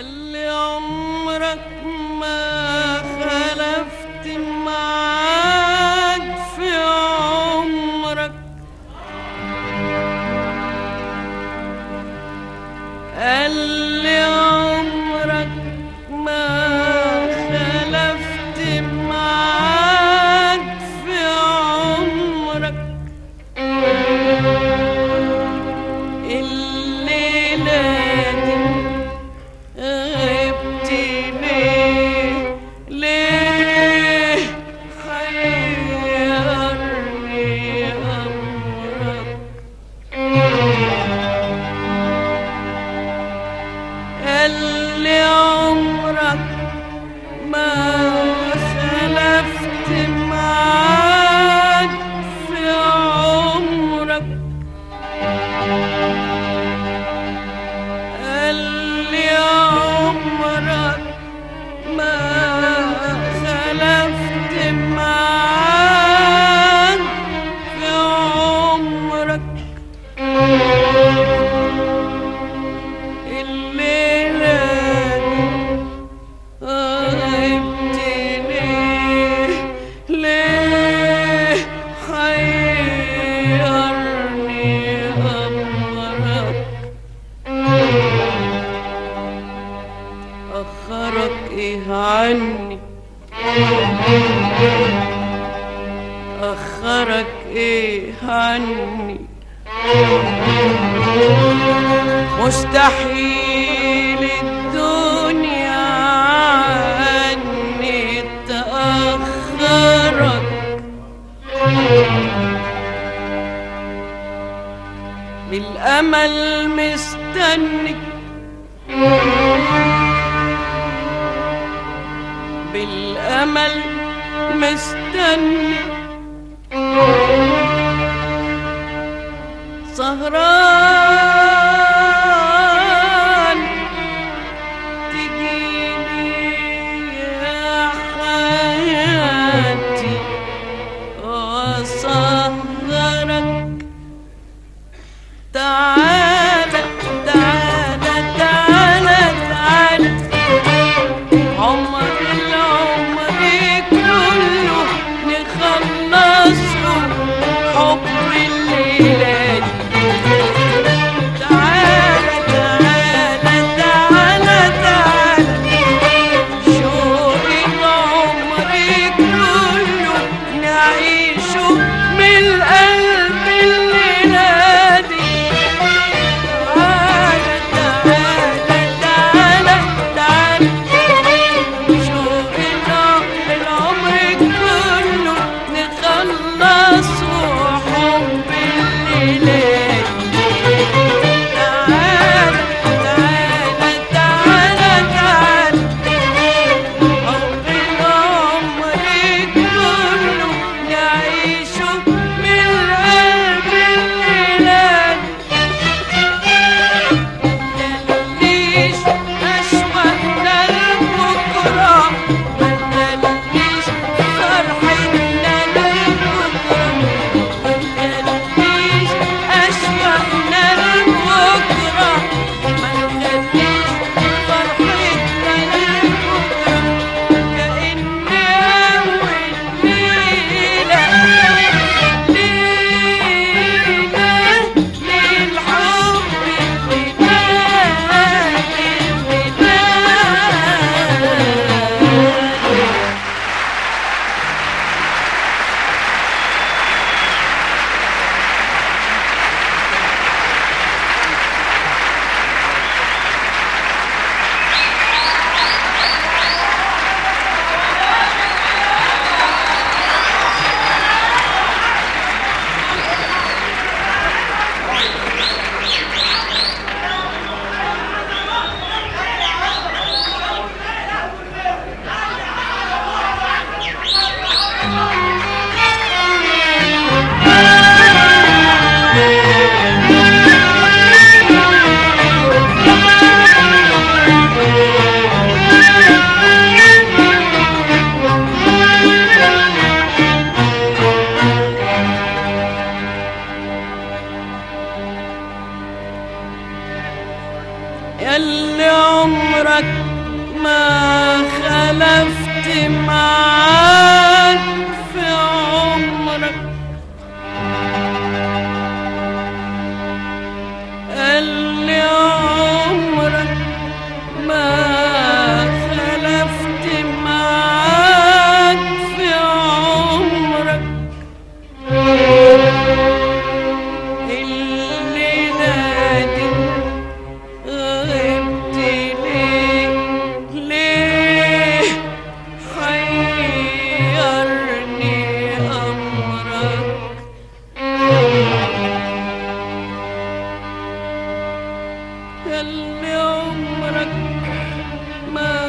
اللي عمرك ما خلفت معاك في عمرك اللي عمرك ما خلفت معاك في عمرك الليلة دي غبت ليه ليه حيرني أمرك اللي عمرك ما خلفت معاك في عمرك اللي عمرك ما خلفت معاك في عمرك الليلة دي غبت ليه ليه حيرني أمرك أخرك إيه عني أخرك إيه عني مستحيل الدنيا عني تأخرك بالأمل مستني بالأمل مستني سهران تجيني يا حياتي وأسهرك تعالى تعالى تعالى تعالى عمر العمر كله نخلصه حب الليلة دي ما خلفت معاك في عمرك قال لي عمرك ما خلفت معاك في عمرك اللي نادي غبت ليه ليه حيرني أمرك اللي عمرك ما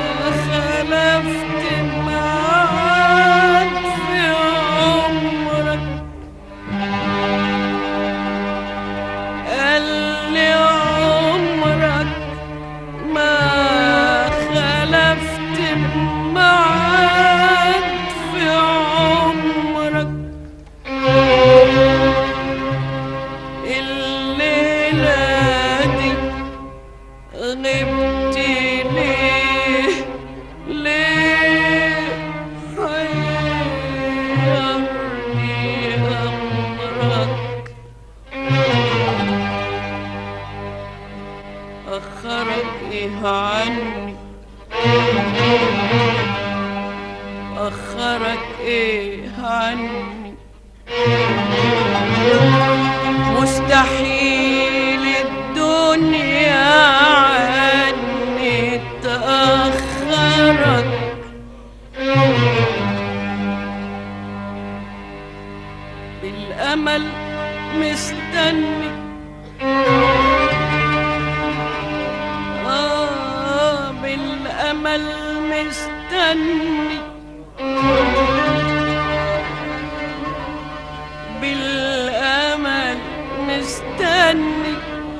خلفت معاك في عمرك اللي عمرك ما خلفت معاك في عمرك الليلة دي غبت ليه ليه حيرني أمرك أخرك إيه عني أخرك إيه عني مستحيل الدنيا عني تأخرك بالأمل مستني آه بالأمل مستني بالأمل مستني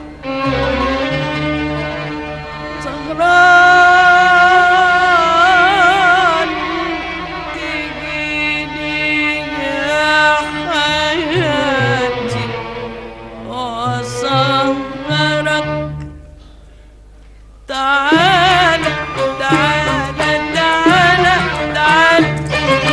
سهران تجيني يا حياتي وأسهرك تعالى تعالى تعالى تعالى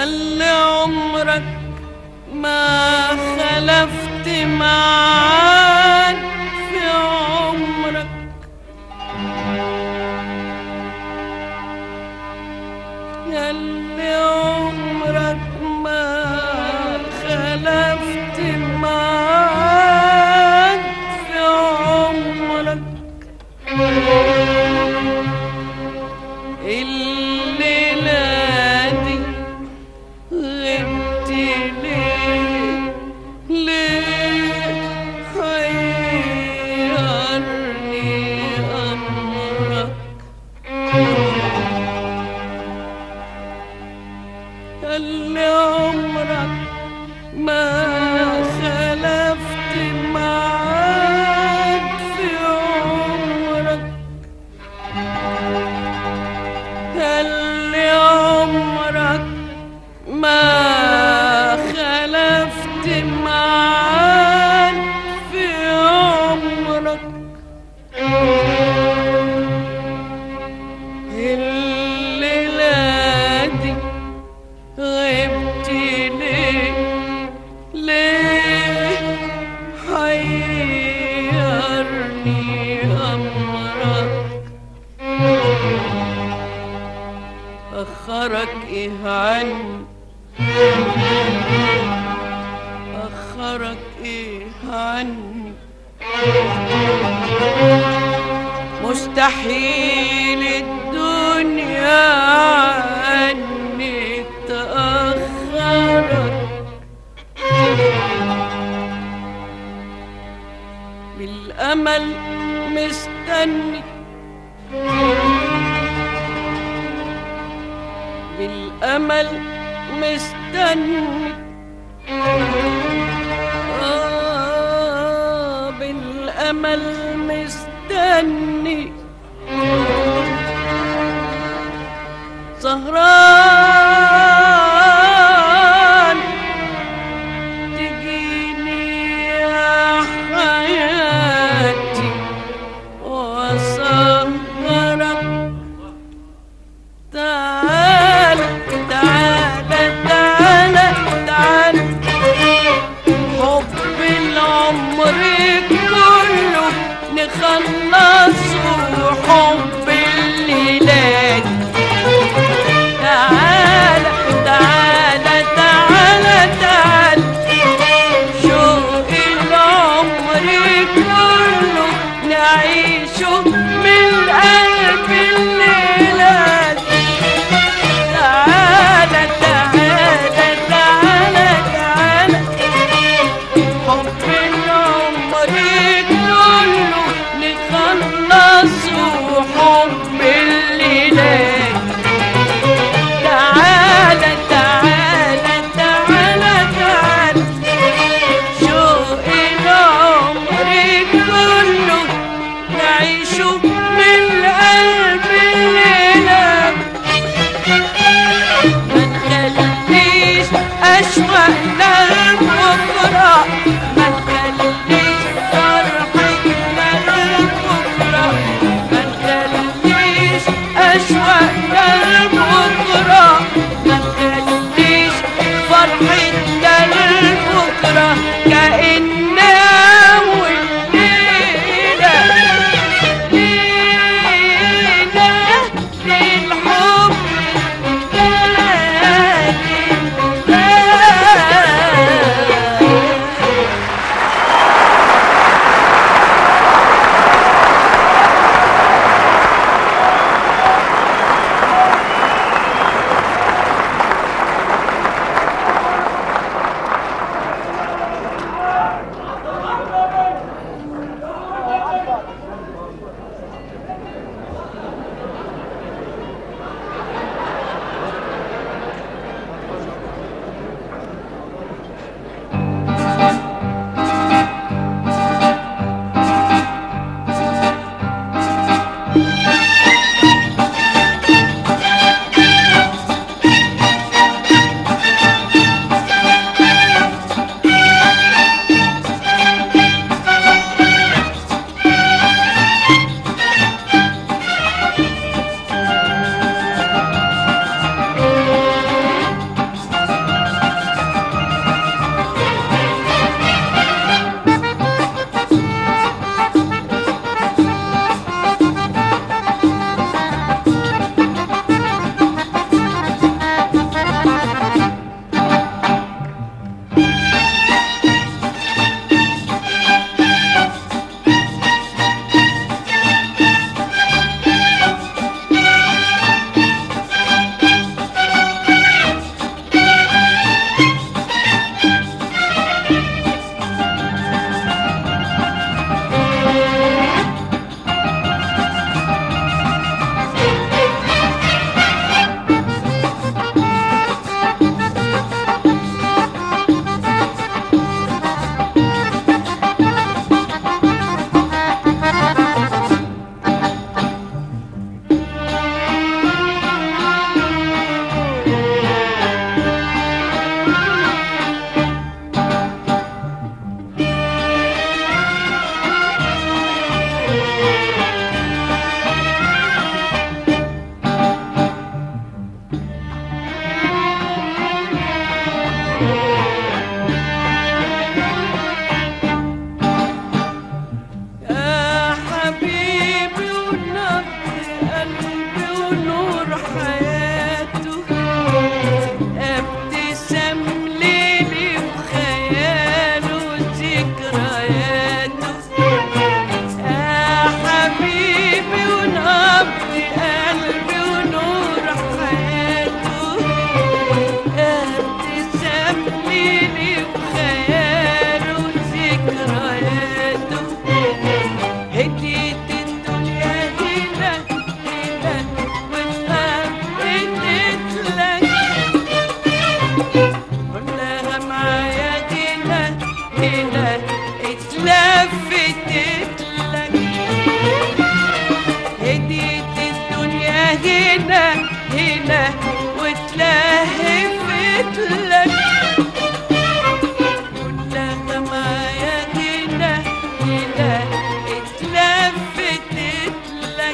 ياللي عمرك ما خلفت معاك في عمرك ياللي عمرك ما خلفت معاك في عمرك الليلة دي غبت ليه ليه حيرني أمرك اللي عمرك ما خلفت معاك في عمرك اللي عمرك ما خلفت معاك في عمرك الليلة دي غبت ليه ليه حيرني أمرك أخرك إيه عني أخرك إيه عني مستحيل الدنيا عني تأخرت بالأمل مستني بالأمل مستني آه بالأمل مستني سهران تجيني يا حياتي وسهرك تعال تعال تعال تعال حب العمر كله نخلصه حب الليلات تعال لك كلها معايا هنا هنا اتلفتت لك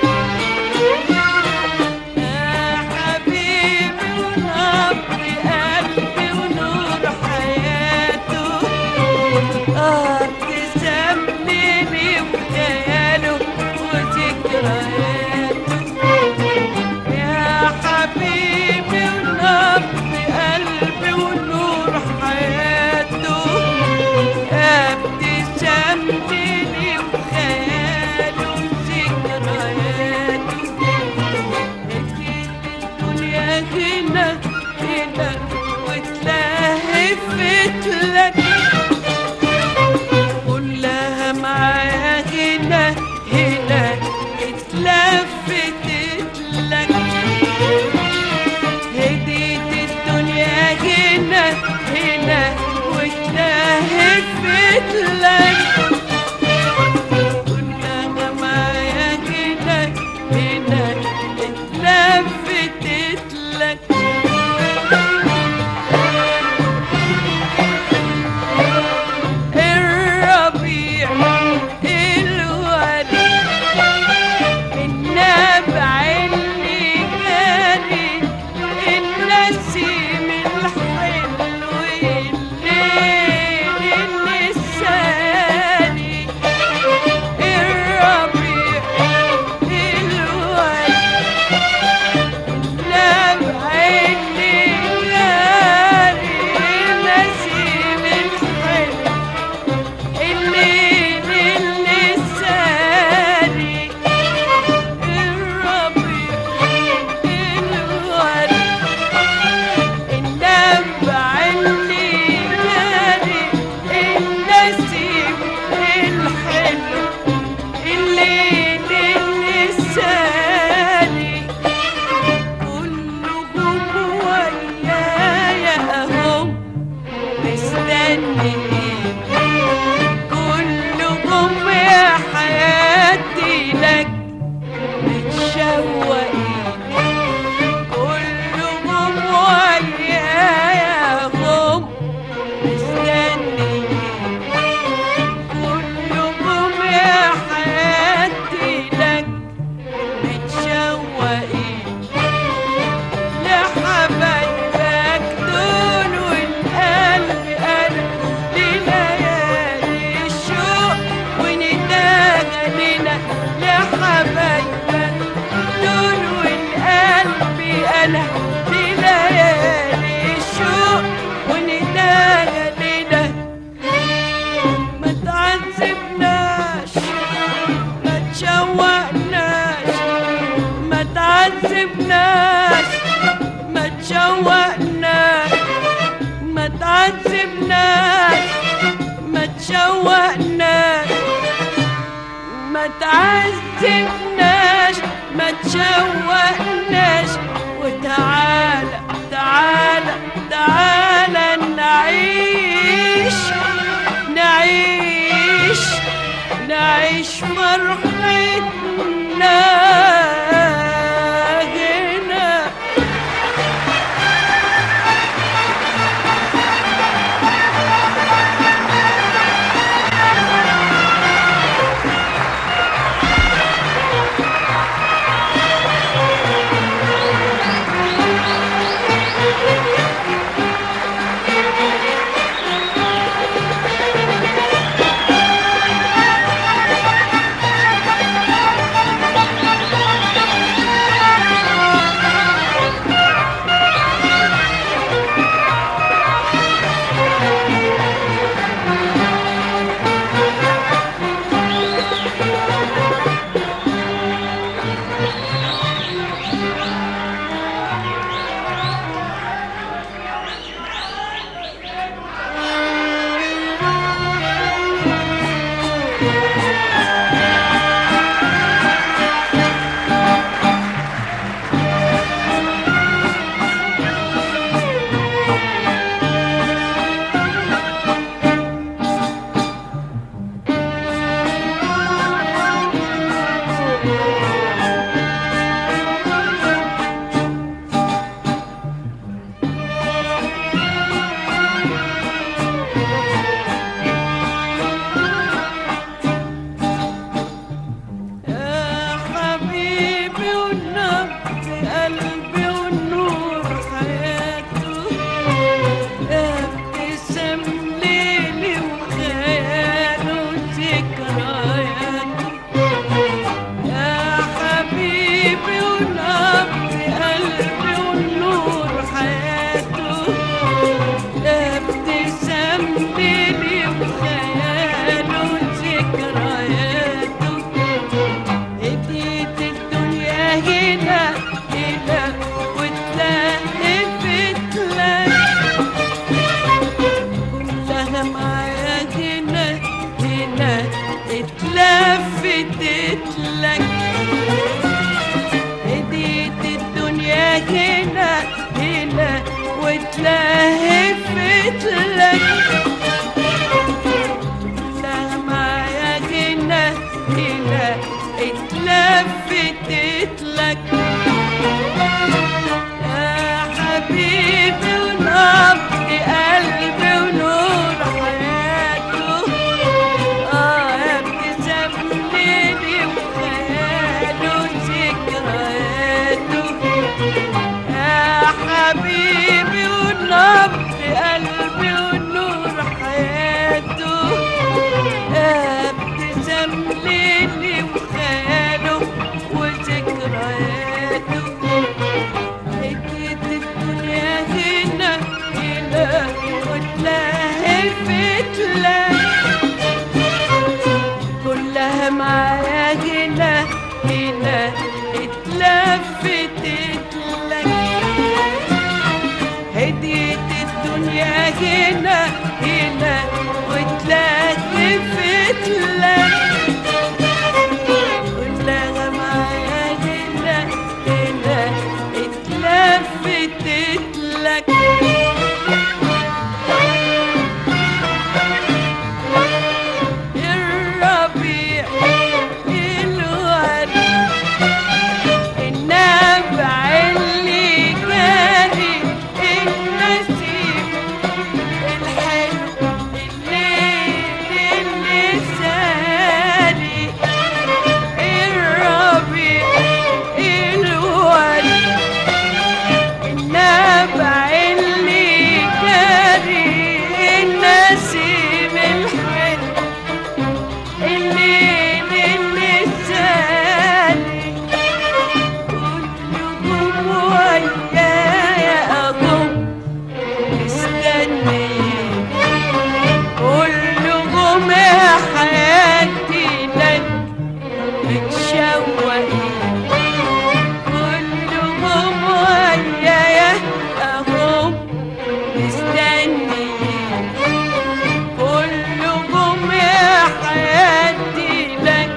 يا حبيبي ونبض قلبي ونور حياته اه تسميني وخياله وذكرياته يا حبيبي ونبض قلبي ونور حياته ابتسامتني وخياله وذكرياته أكيد الدنيا هنا هنا واتلهفت لك كلها معايا هنا هنا اتلفتت لك هديت الدنيا هنا هنا واتلهفت لك كلها معايا هنا هنا اتلفتت لك الربيع الورد النبع اللي جاري النسيم الحلو الليل النساني الربيع الورد النبع اللي جاري النسيم الحلو الليل اللساني الربيع الورد النبع اللي جاري النسيم الحلو الليل اللساني كلهم ويايا اهم مستنيين كلكم يا حياتي لك متشوقين كلكم ويايا هم مستنيين كلكم يا حياتي لك متشوقين لحبايبك دول والقلب قلب لليالي الشوق ونداء لنا لحبايبك دول والقلب انا لليالي الشوق ونداء لنا ما تعذبناش ما تشوقناش ما تعذبناش ما تشوقناش ما تعذبناش ما تشوقناش ما تعذبناش ما تشوقناش وتعالى تعالى تعالى نعيش نعيش نعيش فرحتنا هنا واتلهفت لك لما يا جنة هنا اتلفتت لك يا حبيبي ونبض قلبي ونور حياته اه يا ابتسام ليلي وخياله ذكرياته يا حبيبي ونبض قلبي ونور حياته يا ابتسام ليلي وخياله وذكرياته هديت الدنيا هنا هنا واتلهفت لك كلها معايا هنا هنا اتلفتت لك هديت الدنيا هنا هنا واتلهفت لك كلها معايا هنا هنا اتلفتت لك الربيع الورد النبع اللي جاري النسيم الحلو الليل اللي ساري الربيع الورد النبع اللي جاري النسيم الحلو الليل اللي سالي كلكم ويايا أقوم مستنيين كلكم يا حياتي لك متشوقين كلكم ويايا أقوم مستنيين كلكم يا حياتي لك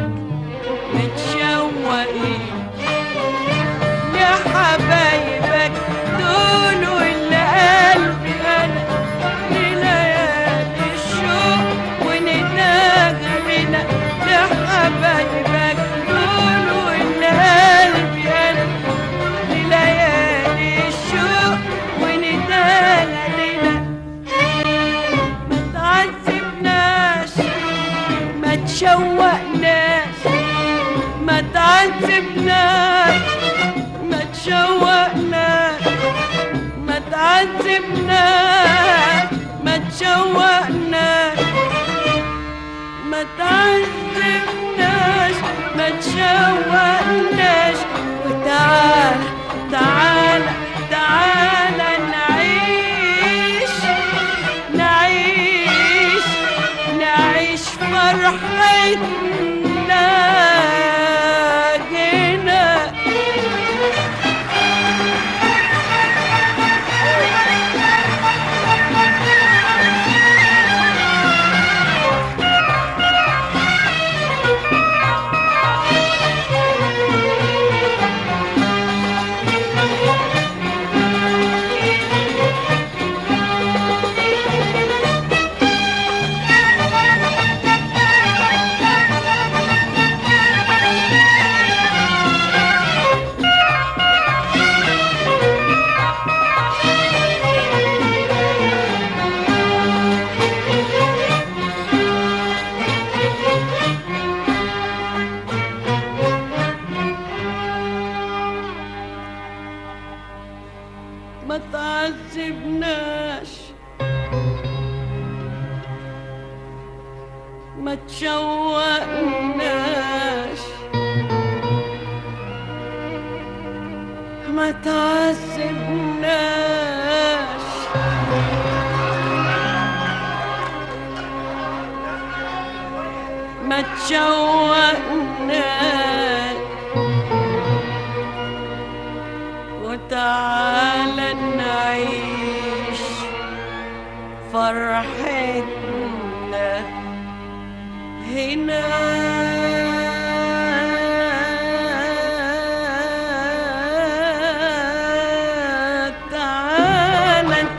متشوقين يا حبايبك دول واللي قلبي انا لليالي الشوق ونداك بنا يا حبايبك دول واللي قلبي انا لليالي الشوق ونداك لنا ما تعذبناش ما تشوقناش ما تعذبناش ما تشوقناش ما تعذبناش ما تشوقناش ما تعذبناش ما تشوقناش وتعال تعال تعال نعيش نعيش نعيش فرحتنا هنا ما تعذبناش ما تشوقناش ما تعذبناش ما تشوقناش وتعالى نعيش فرحتنا هنا تعالى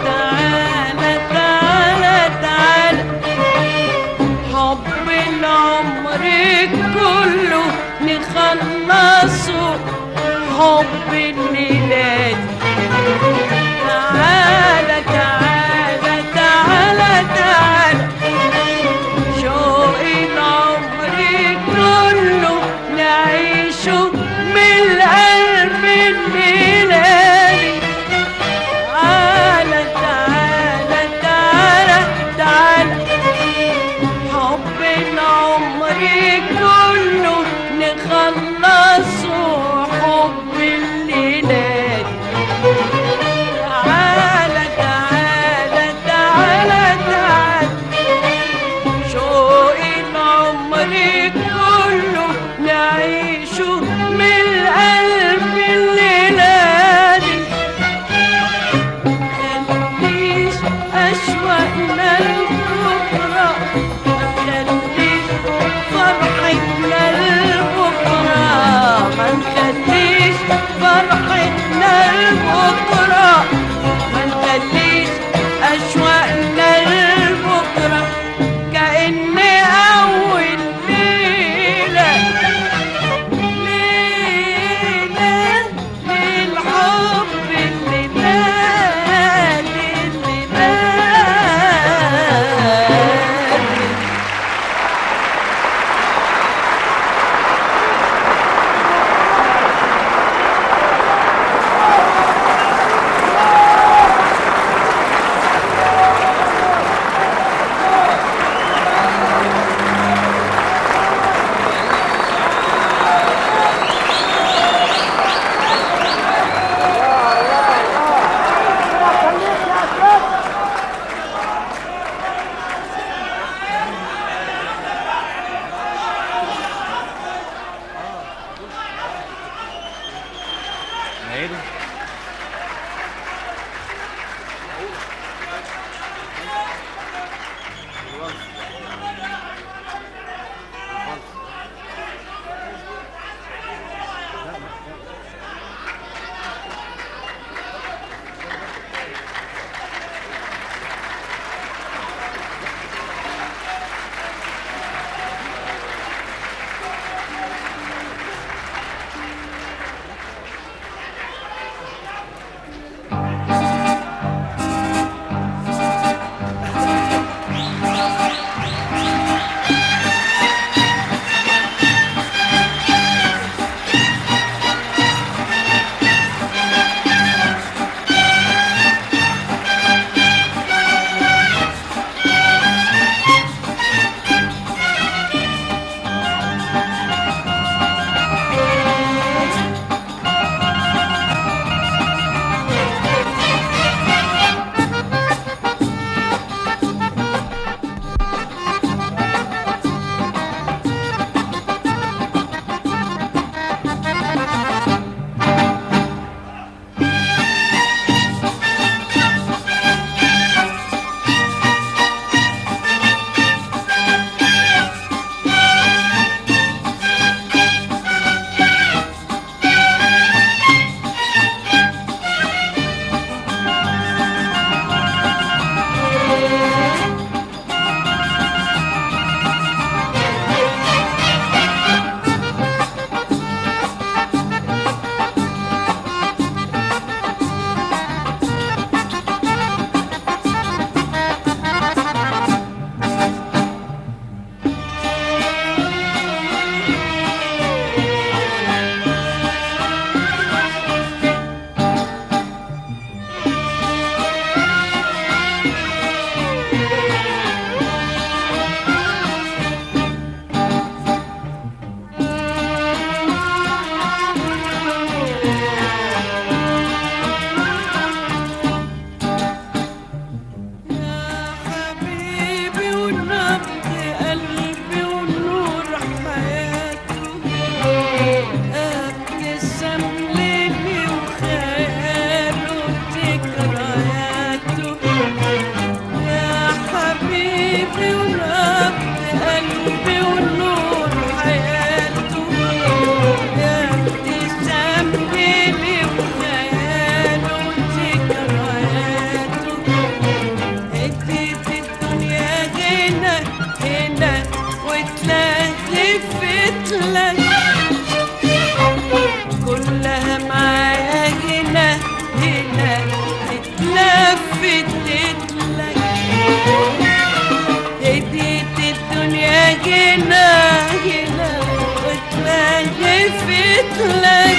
لك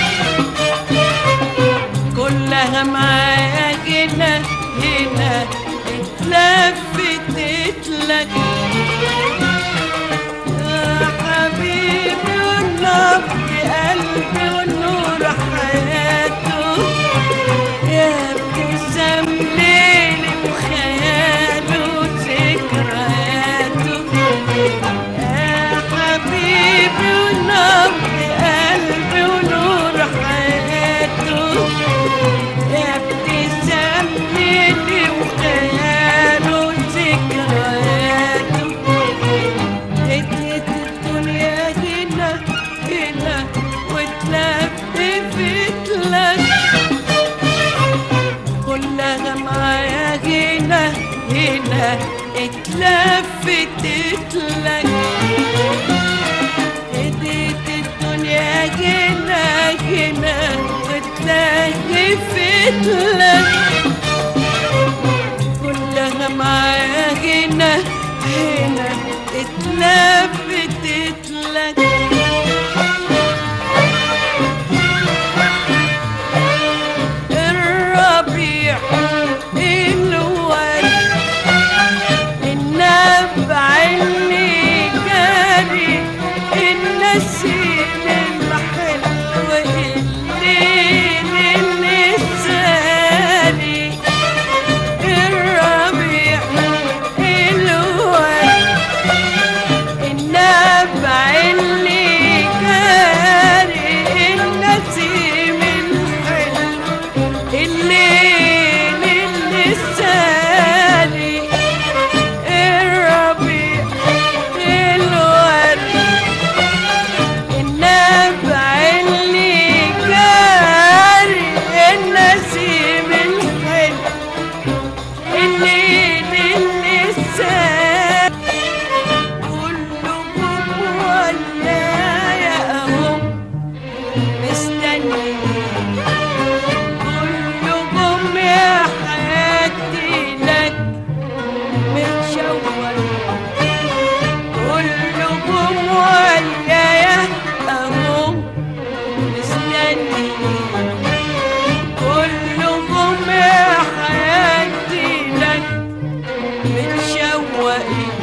كلها معايا هنا هنا اتلفتت لك يا حبيبي والنبض قلبي والنور حياته يا ابتسام ليلي وخياله وذكرياته يا حبيبي ونبض قلبي ونور حياته يا ابتسام ليلي وخياله وذكرياته اديت الدنيا هنا هنا واتلفت لك كلها معايا هنا هنا اتلفتت لك اديت الدنيا هنا هنا واتلفت لك كلها معايا هنا هنا اتلفتت لك الربيع الورد النبع اللي جاري النسيم الحلو الليل اللي سالي الربيع الورد النبع اللي جاري النسيم الحلو الليل اللي سالي الربيع الورد النبع اللي جاري النسيم الحلو الليل اللي سالي كلكم ويايا اهو مستنيين كلكم يا حياتي لك متشوق كلكم ويايا اهو مستنيين كلكم يا حياتي لك متشوقين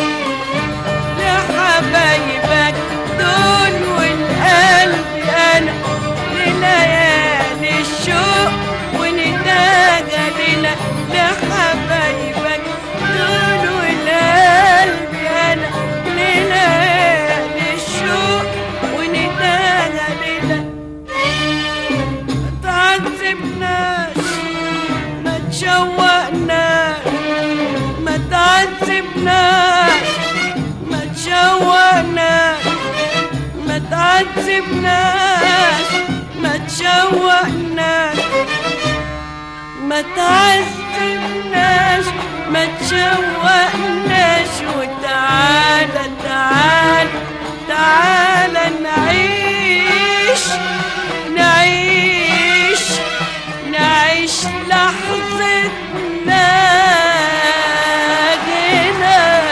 لحبايبك دول والقلب انا لليالي الشوق ونداجة لنا لحبايبك دول والقلب انا لليالي الشوق ونداجة لنا ما تعذبناش ما تشوقناش ما تعذبناش ما تشوقناش ما تعذبناش ما تشوقناش ما تعذبناش ما تشوقناش وتعالى تعالى تعالى نعيش نعيش نعيش لحظتنا هنا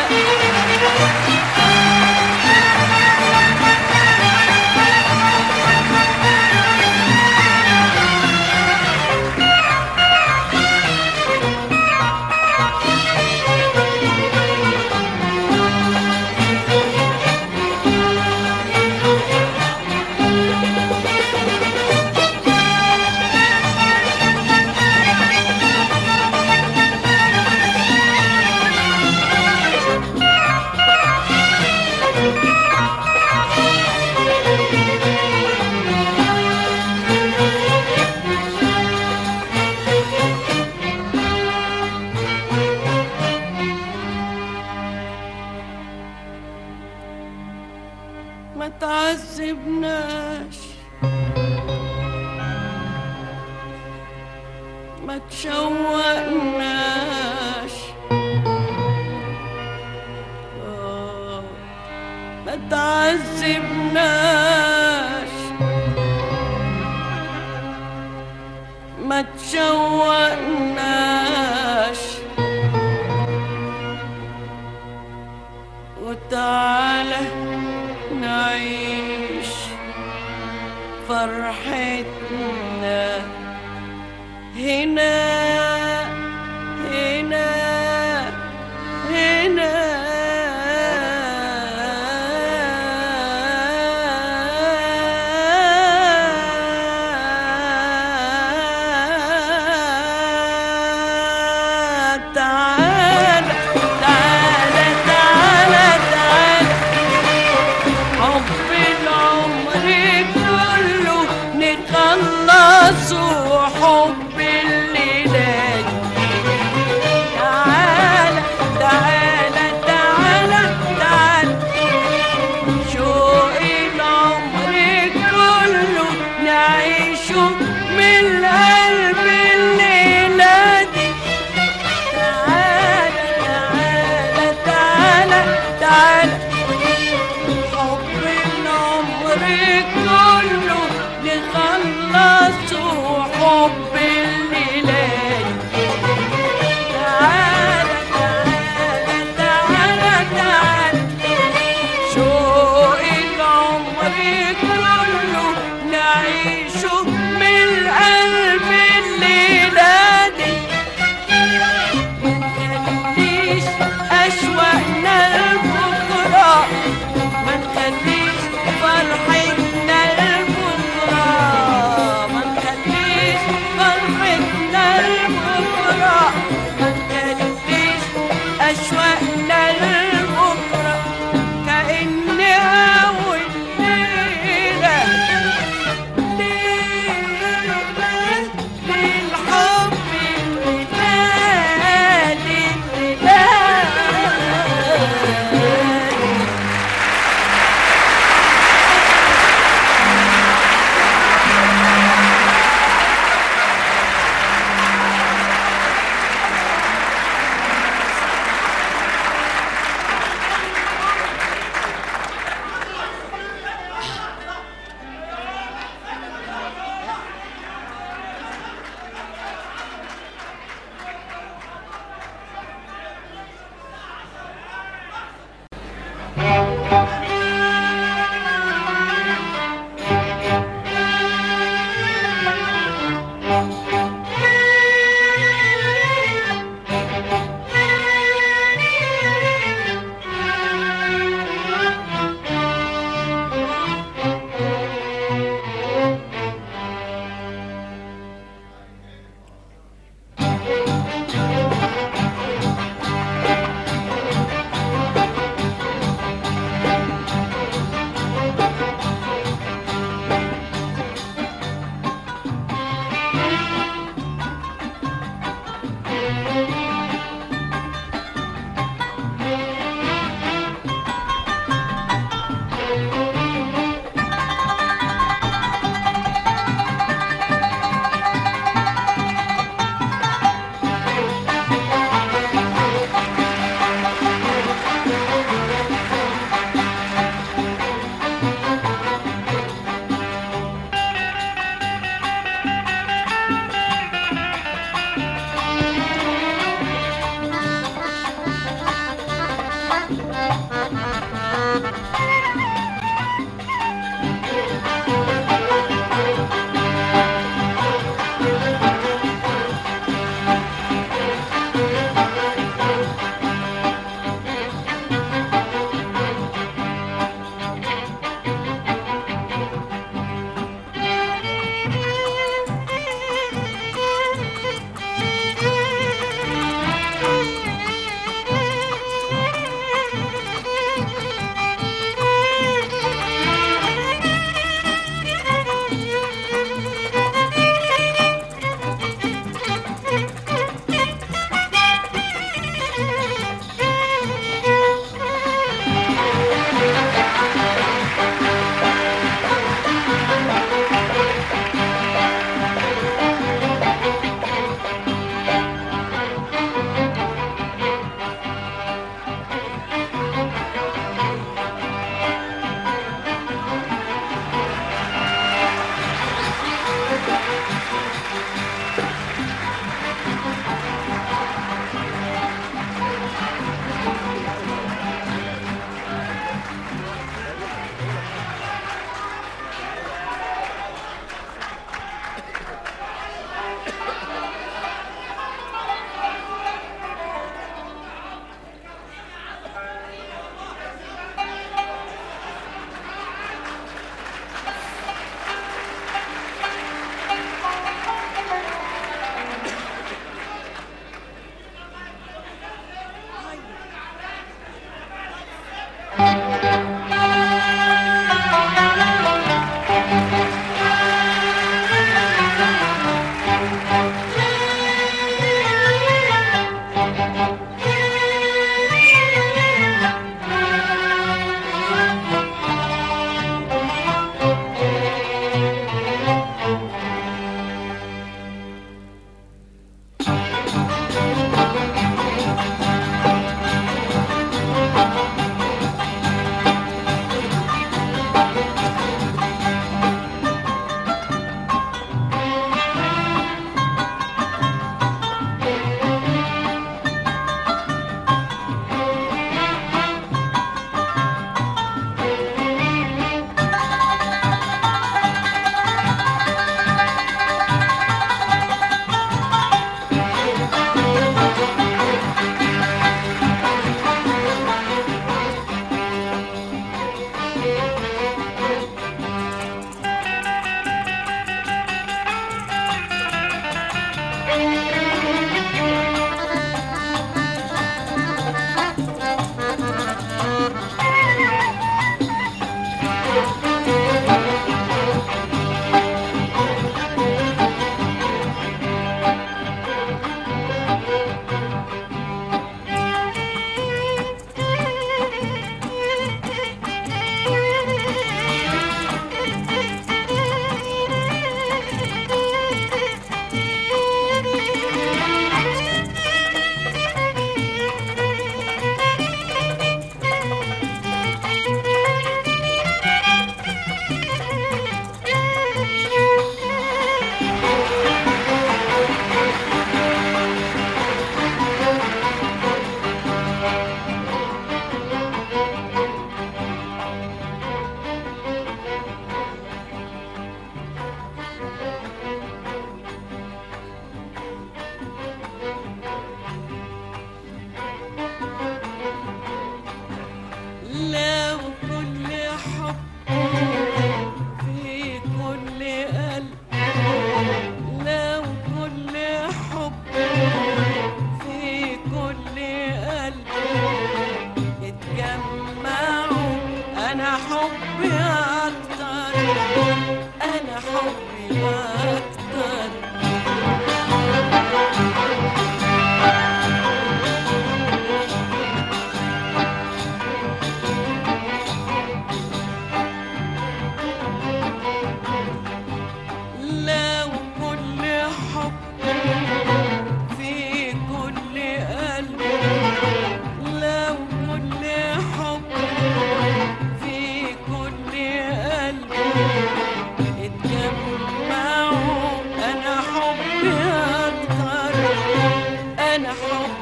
ما تعذبناش ما تشوقناش آه، ما تعذبناش ما تشوقناش وتعالى نعيش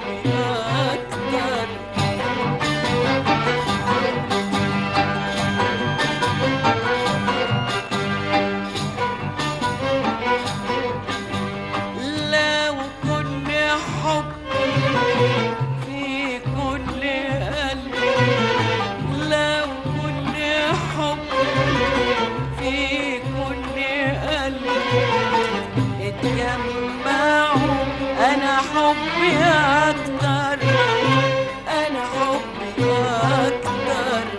أكتر لو كل حب في كل قلب لو كل حب في كل قلب اتجمعوا انا حبي اكتر انا حبي اكتر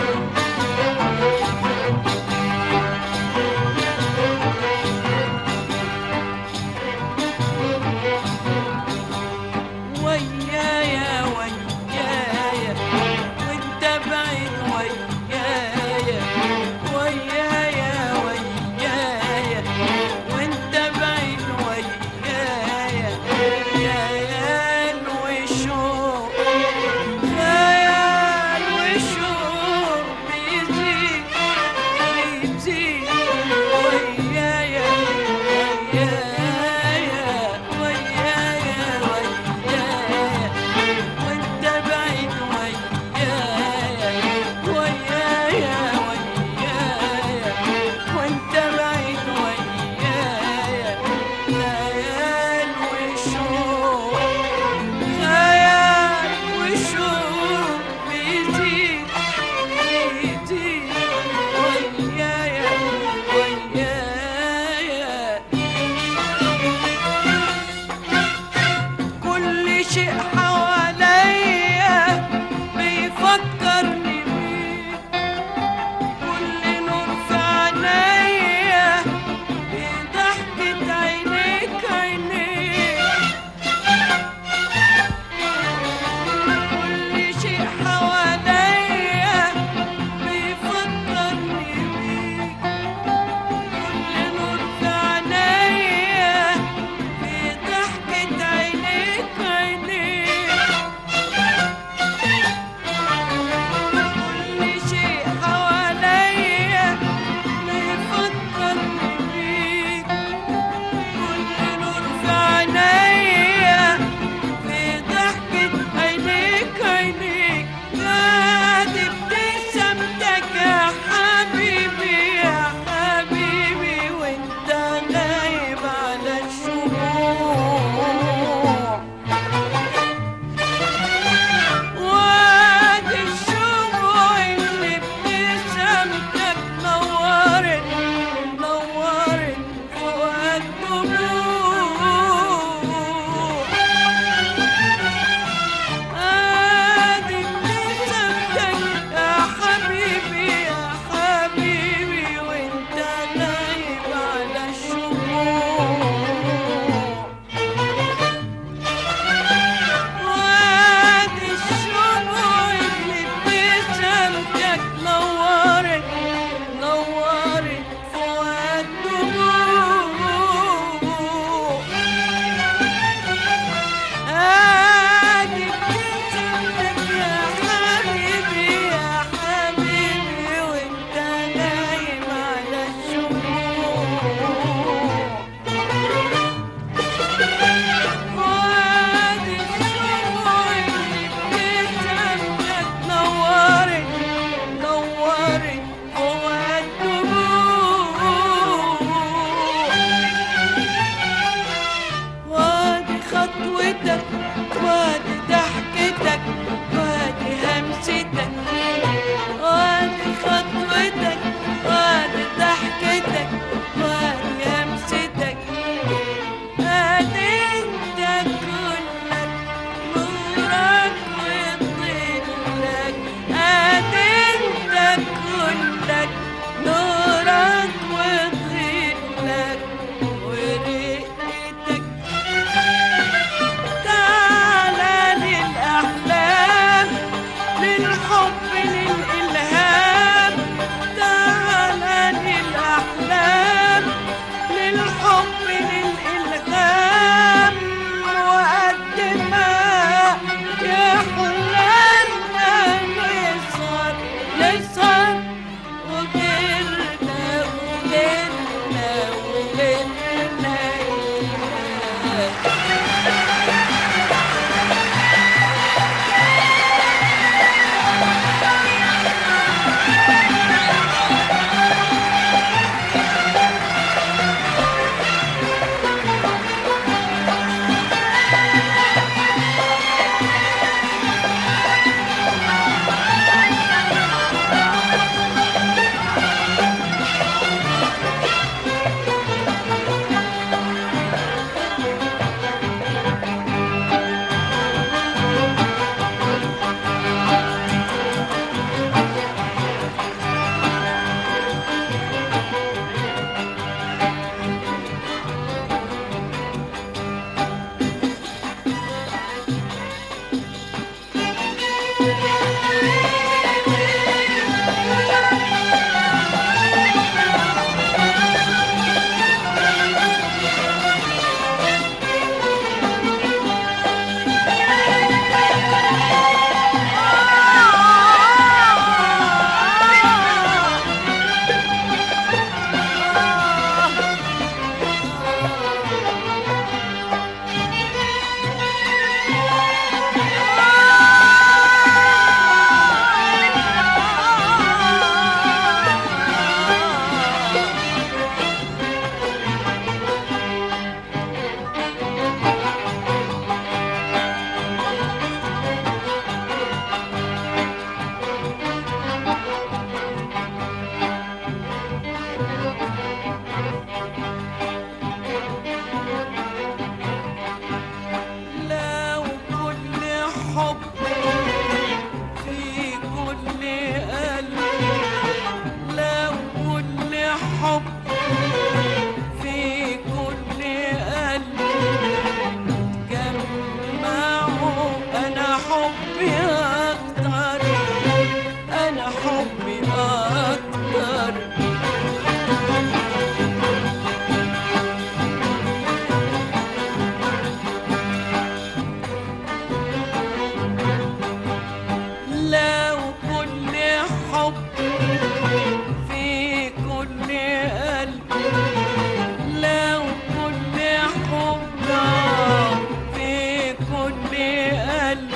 ويايا ويايا وانت بعيد ويايا ويايا ويايا وانت بعيد ويايا خيال وشوق خيال وشوق بيزيد بيزيد ويايا ويايا ويايا ويايا وانت بعيد ويايا ويايا ويايا وانت بعيد ويايا خيال وشوق خيال وشوق بيزيد بيزيد ويايا ويايا كل شيء حواليا بيفكرني بيك كل نور في عينيا بضحكة عينيك عينيك كل شيء حواليا بيفكرني بيك كل نور في عينيا في ضحكة عينيك عينيك حبي أكتر أنا حبي أكتر لو كل حب في كل قلب لو كل حب في كل قلب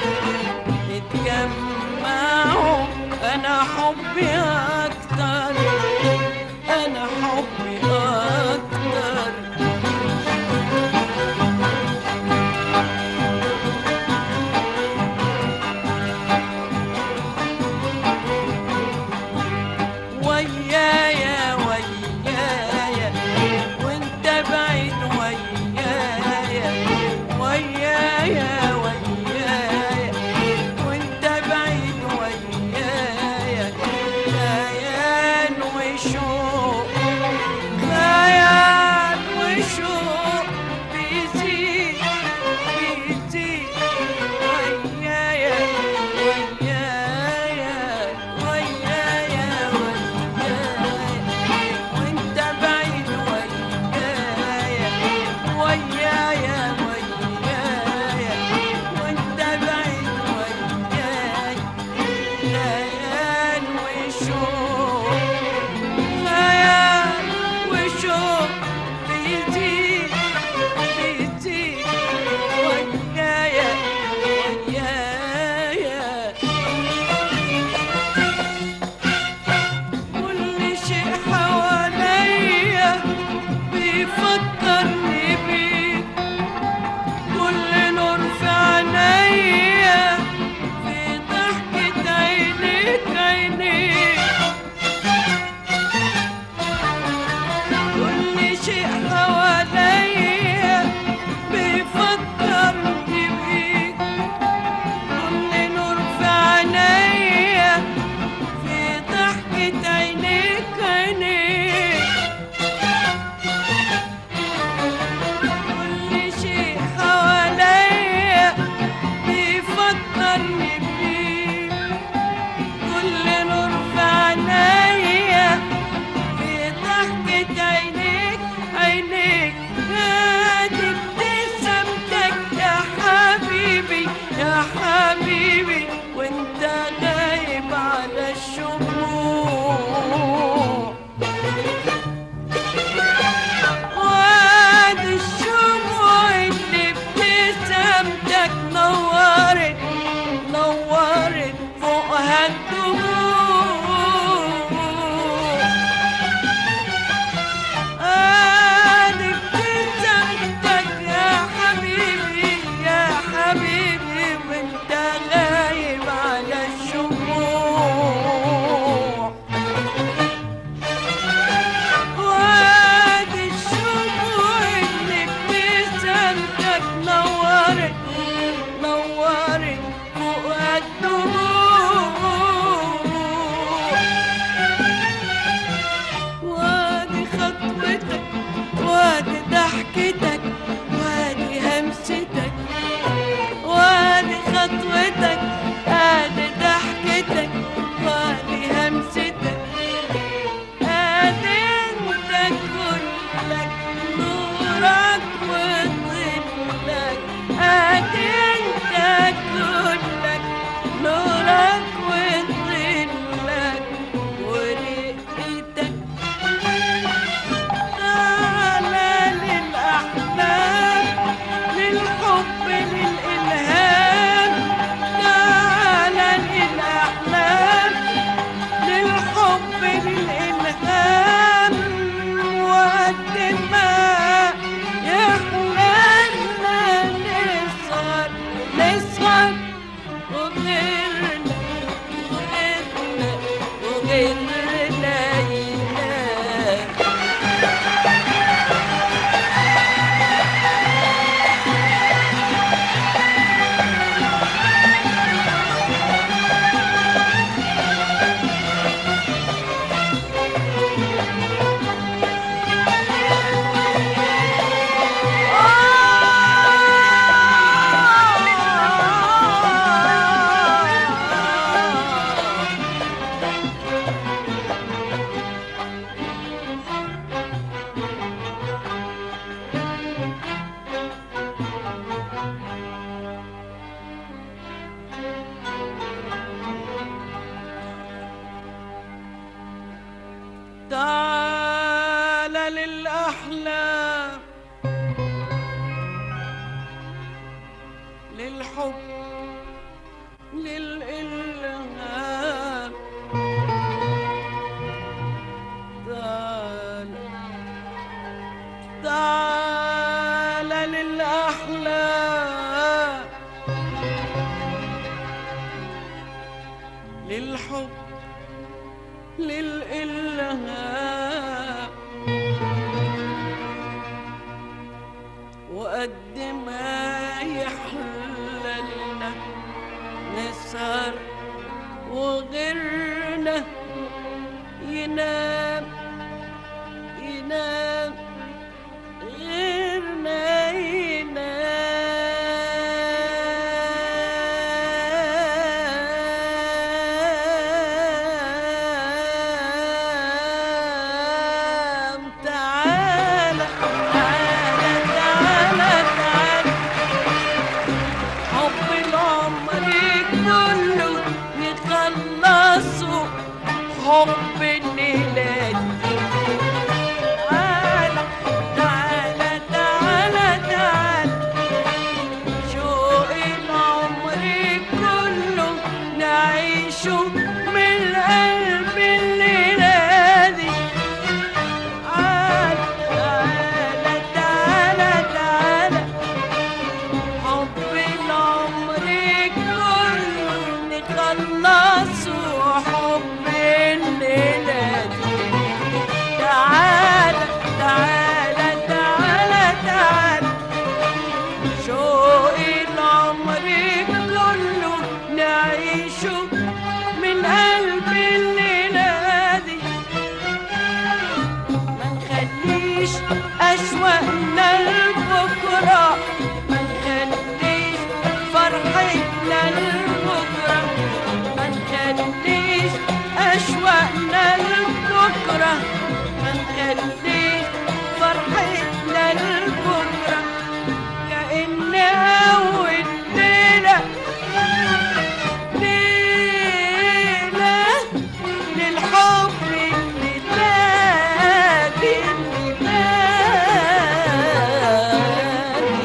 اتجمعوا انا حبي اكتر انا حبي اكتر ويايا ويايا وانت بعيد ويايا ويايا ويايا وانت بعيد ويايا خيال وشوق خيال وشوق بيزيد بيزيد ويايا ويايا ويايا ويايا وانت بعيد ويايا ويايا ويايا وانت بعيد ويايا خيال وشوق خيال وشوق بيزيد بيزيد ويايا ويايا كل شيء حواليا بيفكرني بيك كل نور في عينيا في ضحكة عينيك عينيك كل شيء حواليا بيفكرني بيك كل نور في عينيا في ضحكة عينيك عينيك كل شيء حواليا بيفكرني بيك كل نور في عينيا في ضحكة عينيك عينيك هادي ابتسامتك يا حبيبي يا حبيبي وانت غايب على الشموع وادي الشموع اللي ابتسامتك نورت نورت فوقها الدموع ادي ابتسامتك يا حبيبي يا حبيبي وانت غايب على الشموع وادي الشموع اللي ابتسامتك نورت نورت فوق الدموع وادي خطوتك وادي ضحكتك وادي همستك وادي خطوتك ادي ضحكتك وادي همستك ادي انت كلك نورك وظلك ادي انت كلك نورك وظلك ورقتك تعالى للأحلام للحب للإلهام تعالى للأحلام للحب للإلهام وقد ما يحلالنا نسهر نسهر وغيرنا وغيرنا وغيرنا ينام آه للحب للإلهام تعال تعال للأحلام للحب للإلهام وقد ما يحلى لنا نسهر وغيرنا ينام ينام غيرنا ينام تعالى تعالى تعالى تعالى حب العمر كله نخلصه حب النيلات تعالى تعالى تعالى تعالى شوق العمر كله نعيشه من قلب الليلة دي تعالى تعالى تعالى تعالى حب العمر كله نخلصه حب الليلة دي تعالى تعالى تعالى تعالى شوق العمر كله نعيشه من قلب الليلة دي ما نخليش أشواقنا لبكرة ما نخليش فرحتنا لبكرة ما نخليش أشواقنا لبكرة ما نخليش فرحتنا لبكرة كأن أول ليلة ليلة للحب اللي بادي اللي بادي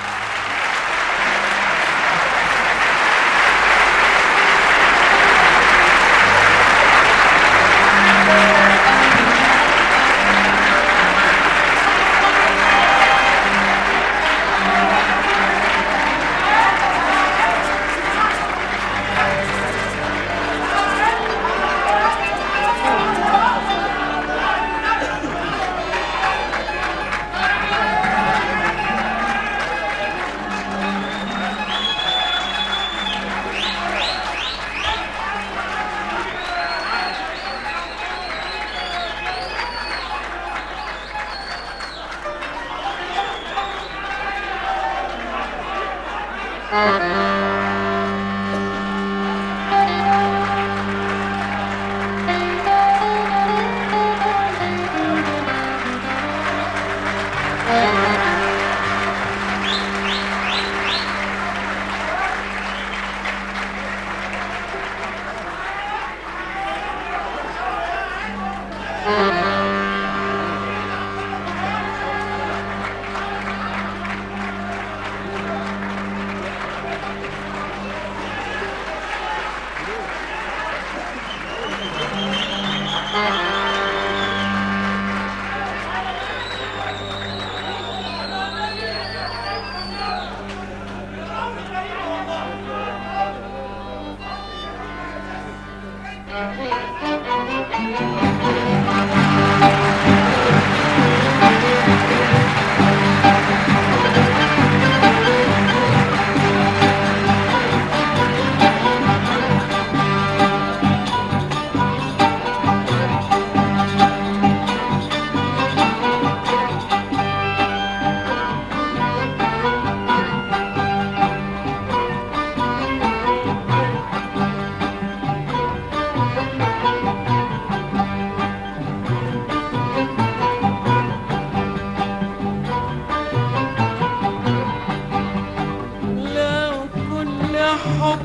لو كل حب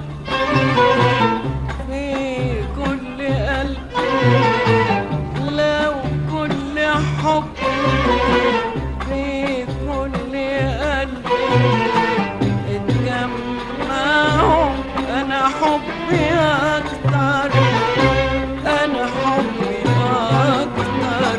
في كل قلب لو كل حب في كل قلب اتجمع حبي أكتر أنا حبي أكتر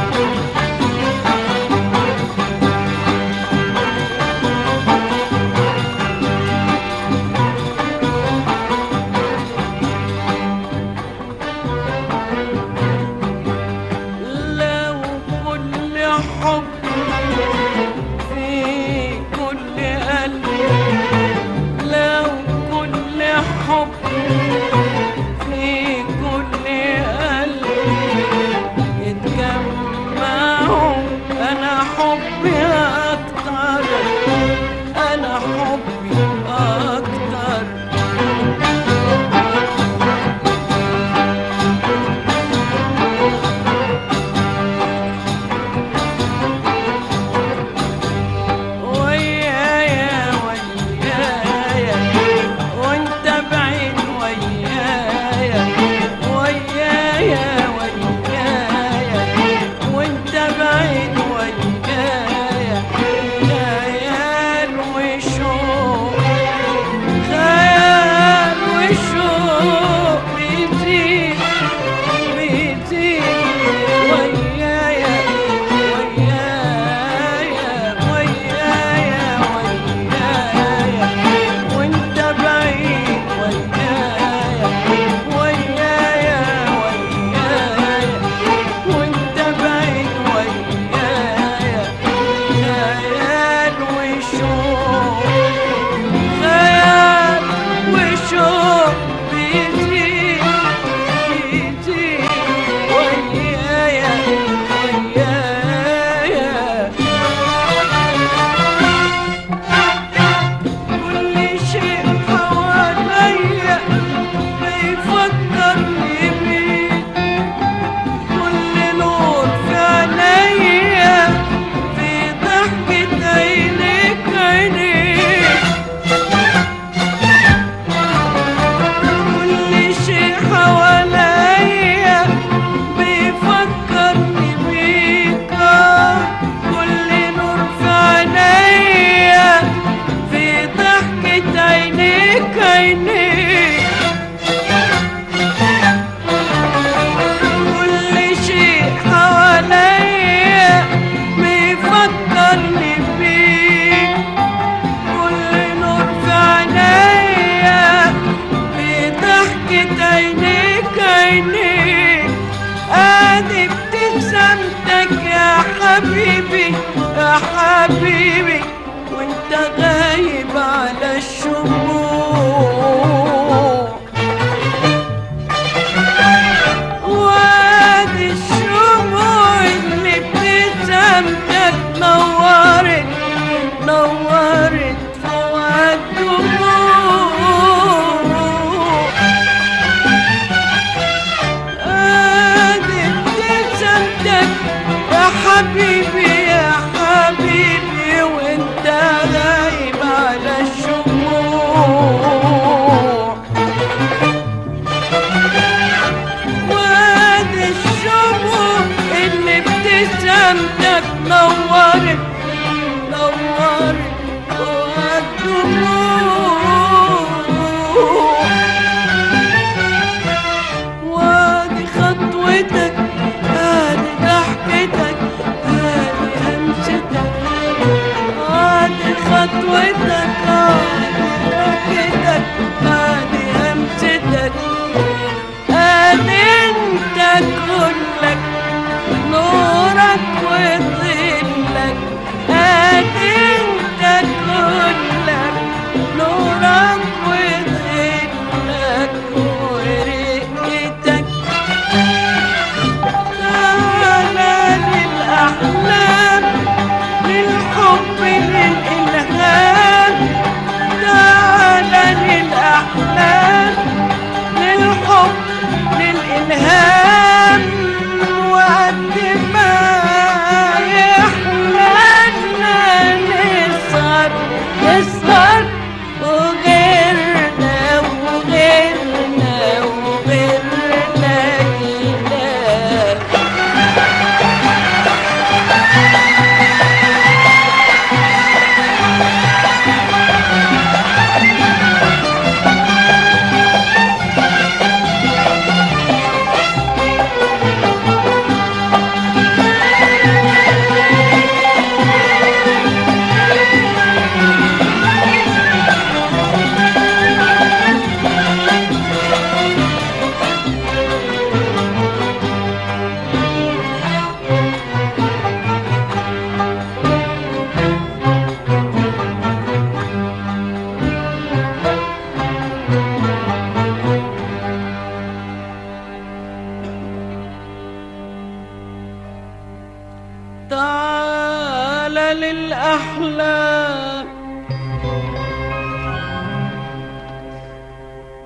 لو كل حب في كل قلب لو كل حب في كل قلب يتجمعوا انا حبي اكتر انا حبي اكتر ويايا ويايا وانت بعيد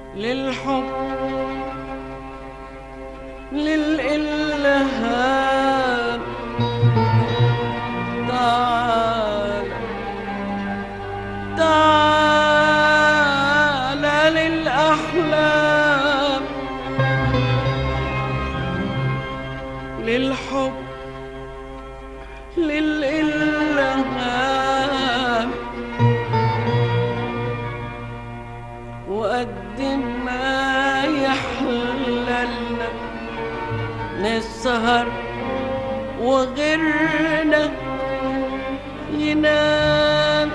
للحب للإلهام تعال تعال للأحلام للحب للإلهام وقدم ما يحللنا نسهر وغيرنا ينام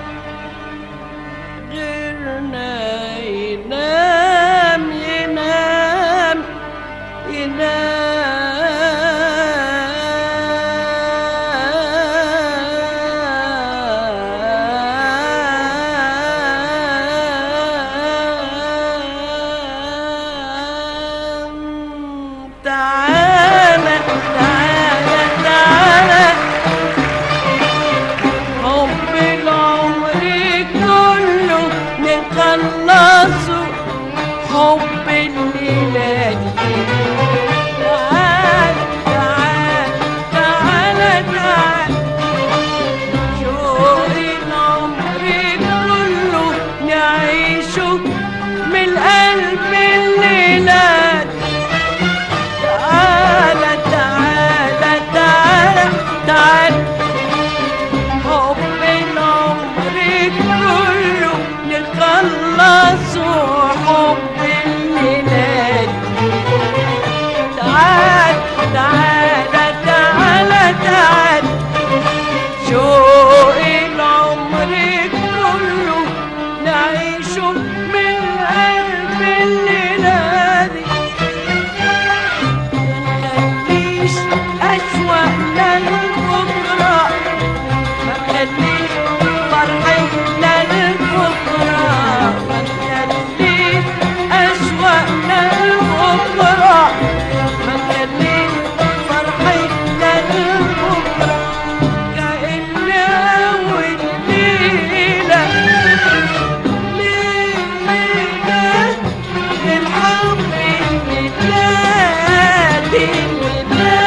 غيرنا ينام ينام ينام تعالى تعالى تعالى حب العمر كله نخلصه حب الليلة دي تعال تعال تعال تعال شوق العمر كله نعيشه من القلب الليلة دي تعالى تعالى تعالى تعالى حب العمر كله نخلصه حب الليلات تعال تعالى تعالى تعال شوق العمر كله نعيشه من قلب الليلة دي منخليش أشواقنا لبكرة ما نخليش فرحتنا لبكرة ما نخليش أشواقنا لبكرة ما نخليش فرحتنا لبكرة كأن أول ليلة ليلة الحب الميلاد الميلاد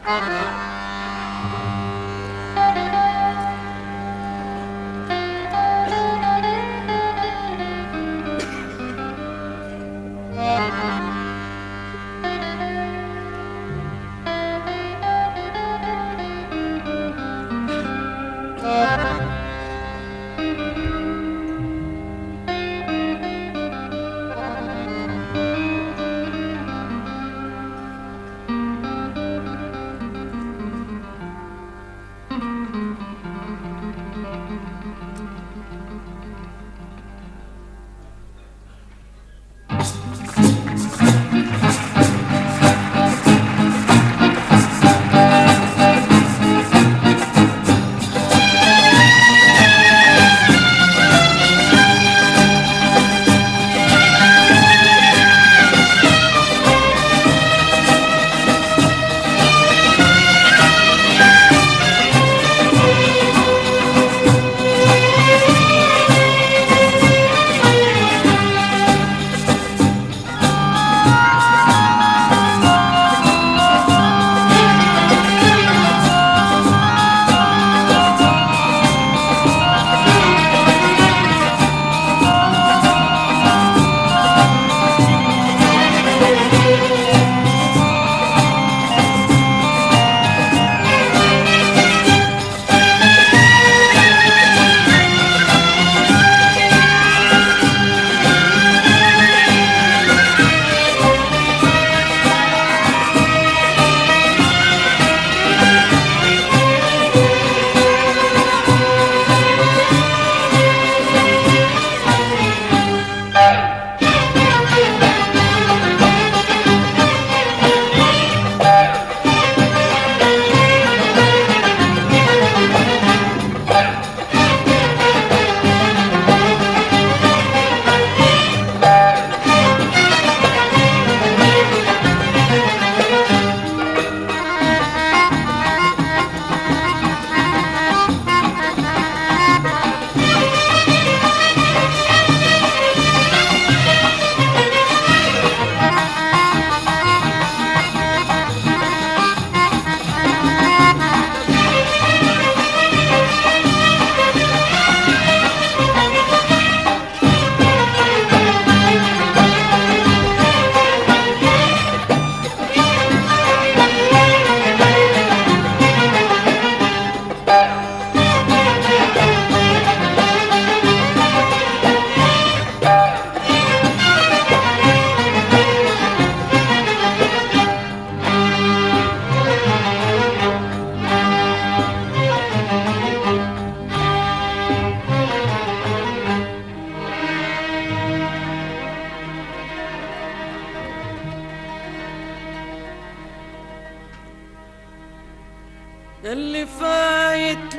اللي فايت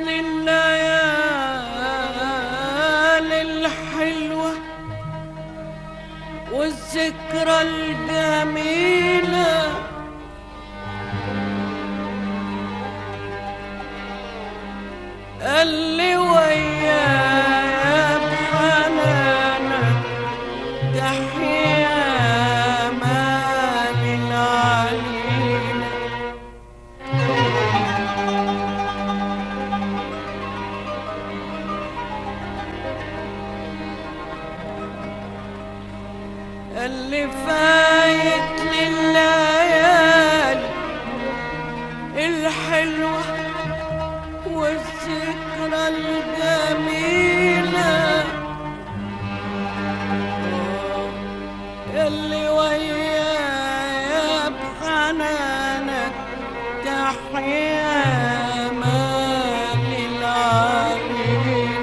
لليالي الحلوة والذكرى الجميلة اللي ويايا بحنانك تحيا مال العلينا اللي فايت لليالي الحلوة والذكرى الجميلة اللي ويايا بحنانك تحيا مال العلينا.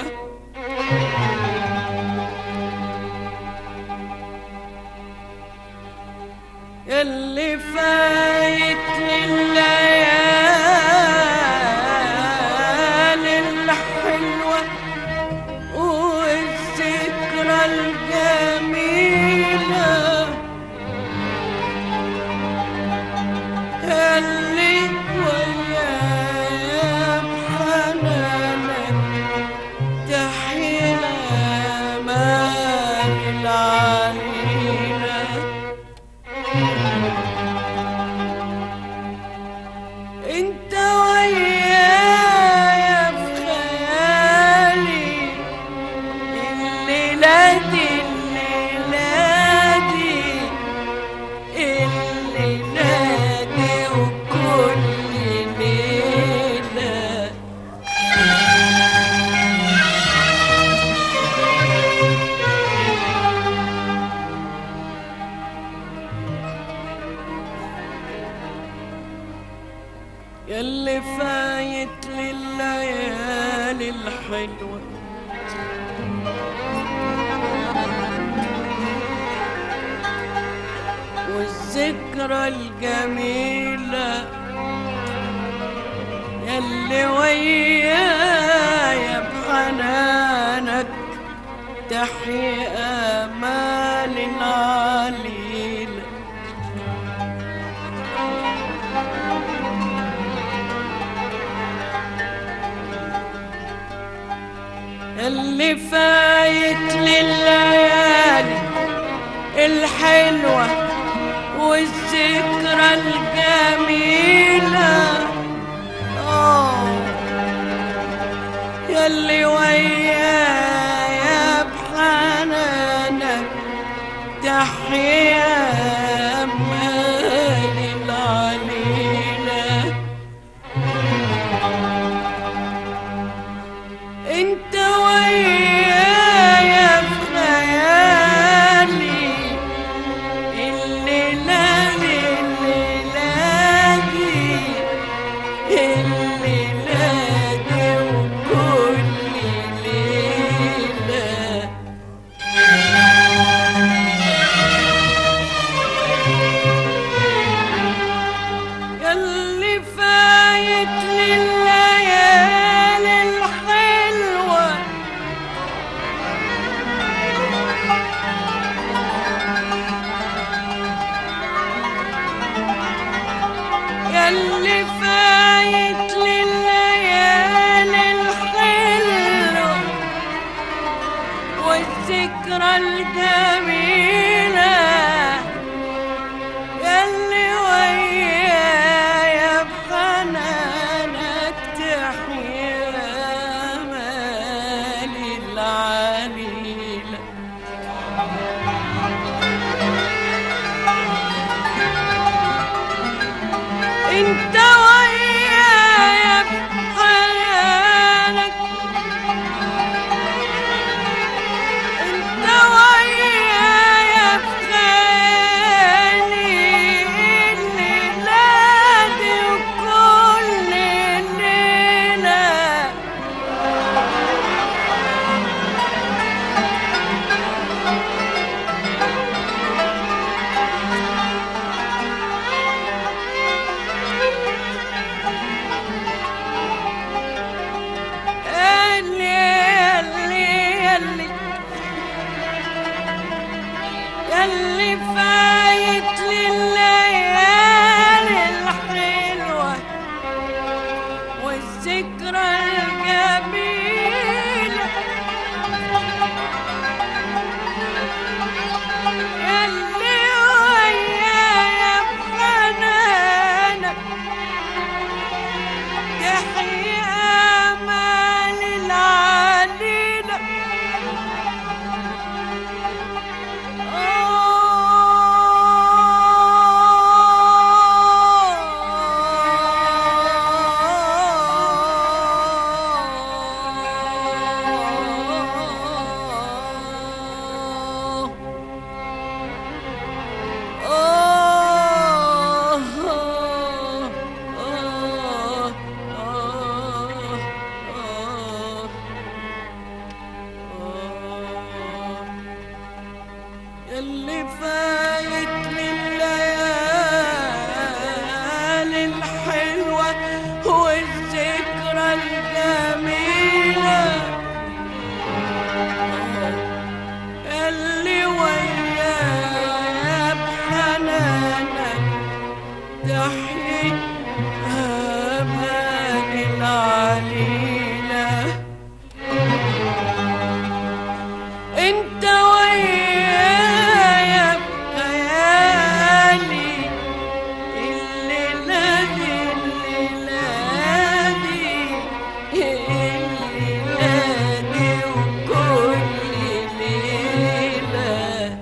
اللي فايت لليالي الحلوة والذكرى الجميلة اللي ويايا بحنانك تحيا مال العلينا يلي فايت لليالي الحلوة والذكرى الجميلة يلي ويايا بحنانك تحيي آمال عليلة اللي فايت لليالي الحلوة والذكرى الجميلة آه يلي ويايا بحنانك تحيا أمال العليلة انت ويايا في خيالي الليلة الليلة دي الليلة دي وكل ليلة ياللي فايت لليالي الحلوة ياللي فايت لليالي الحلوة والذكرى الجميلة ياللي ويايا بحنانك تحيا مالي العليلة انت ويايا بحنانك انت ويايا بخيالي الليلة دي وكل ليلة اللي اللي اللي ياللي فايت لليالي الحلوة والذكرى الجميلة ياللي ويايا بحنانك تحيي آمال العليلة اللي فايت لليالي الحلوة والذكرى الجميلة اللي ويايا بحنانك تحيي أمان العليلة انت ويايا بخيالي الليلة دي الليلة دي الليلة دي وكل ليلة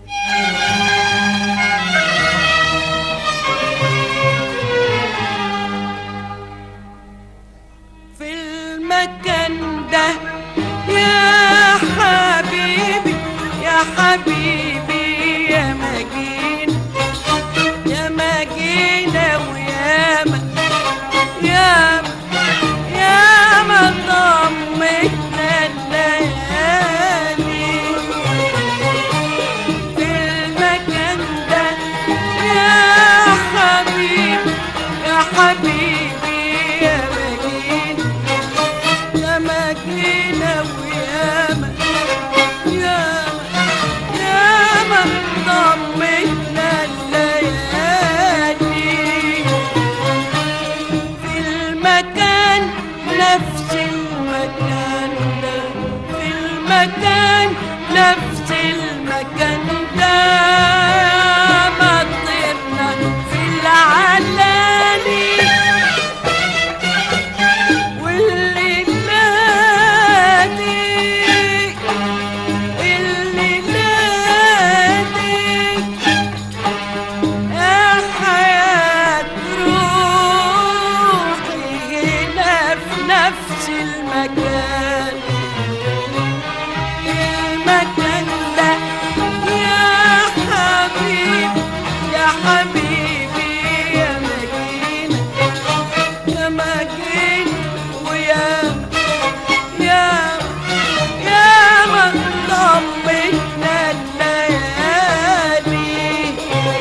في المكان ده يا حبيبي يا حبيبي يا مجين يا مجينة ويا ما يا يا ما ضمتنا الليالي في المكان ده يا حبيبي يا حبيبي يا مدينة يا مدينة وياما ياما ياما ضمتنا الليالي في المكان نفس المكان ده في المكان نفس المكان ده ما طرنا في العلالي واللي نادي اللي نادي يا حياة روحي هنا في نفس المكان المكان ده يا حبيبي يا حبيبي يا مدينة يا مدينة ويا يا يا ما ضمتنا الليالي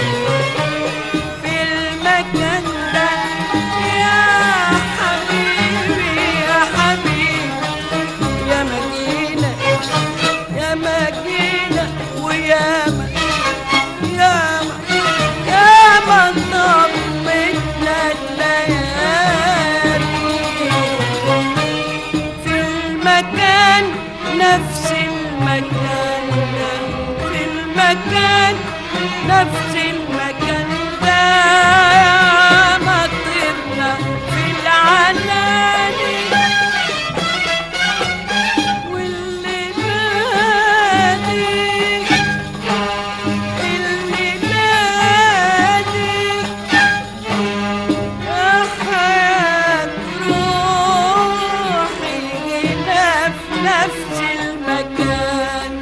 في المكان ده يا حبيبي يا حبيبي يا مدينة يا مدينة وياما ياما ياما ضمتنا الليالي في المكان نفس المكان ده في المكان نفس المكان ده يا ما طرنا في العلالي واللي نادي اللي نادي يا حياة روحي هنا في نفس المكان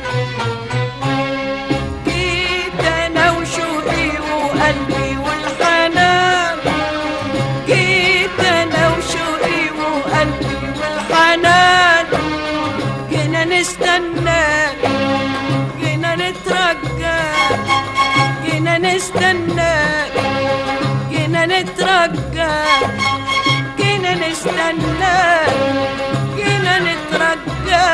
جيت انا وشوقي وقلبي والحنان جيت انا وشوقي وقلبي والحنان جينا نستنى جينا نترجى جينا نستنى جينا نترجى جينا نستنى جينا نترجى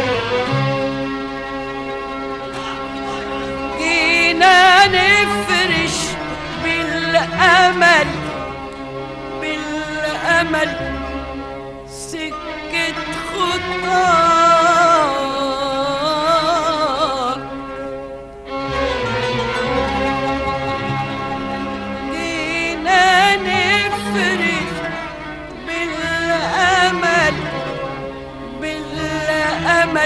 جينا نفرش بالأمل بالأمل سكة خطاك جينا نفرش بالأمل بالأمل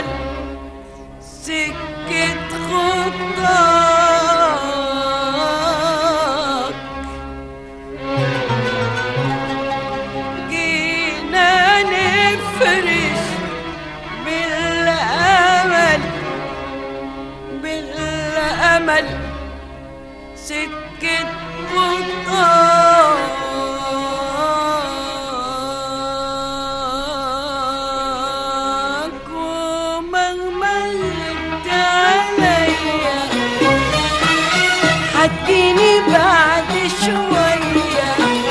سكة خطاك جينا نفرش بالأمل بالأمل سكة خطاك ومهما غبت عليا هتجيني بعد شوية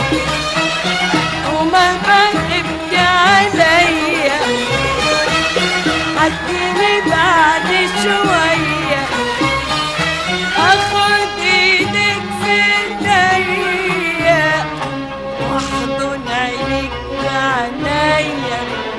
ومهما غبت عليا هتجيني بعد شوية اخد ايدك في ايديا واحضن عينيك بعنايا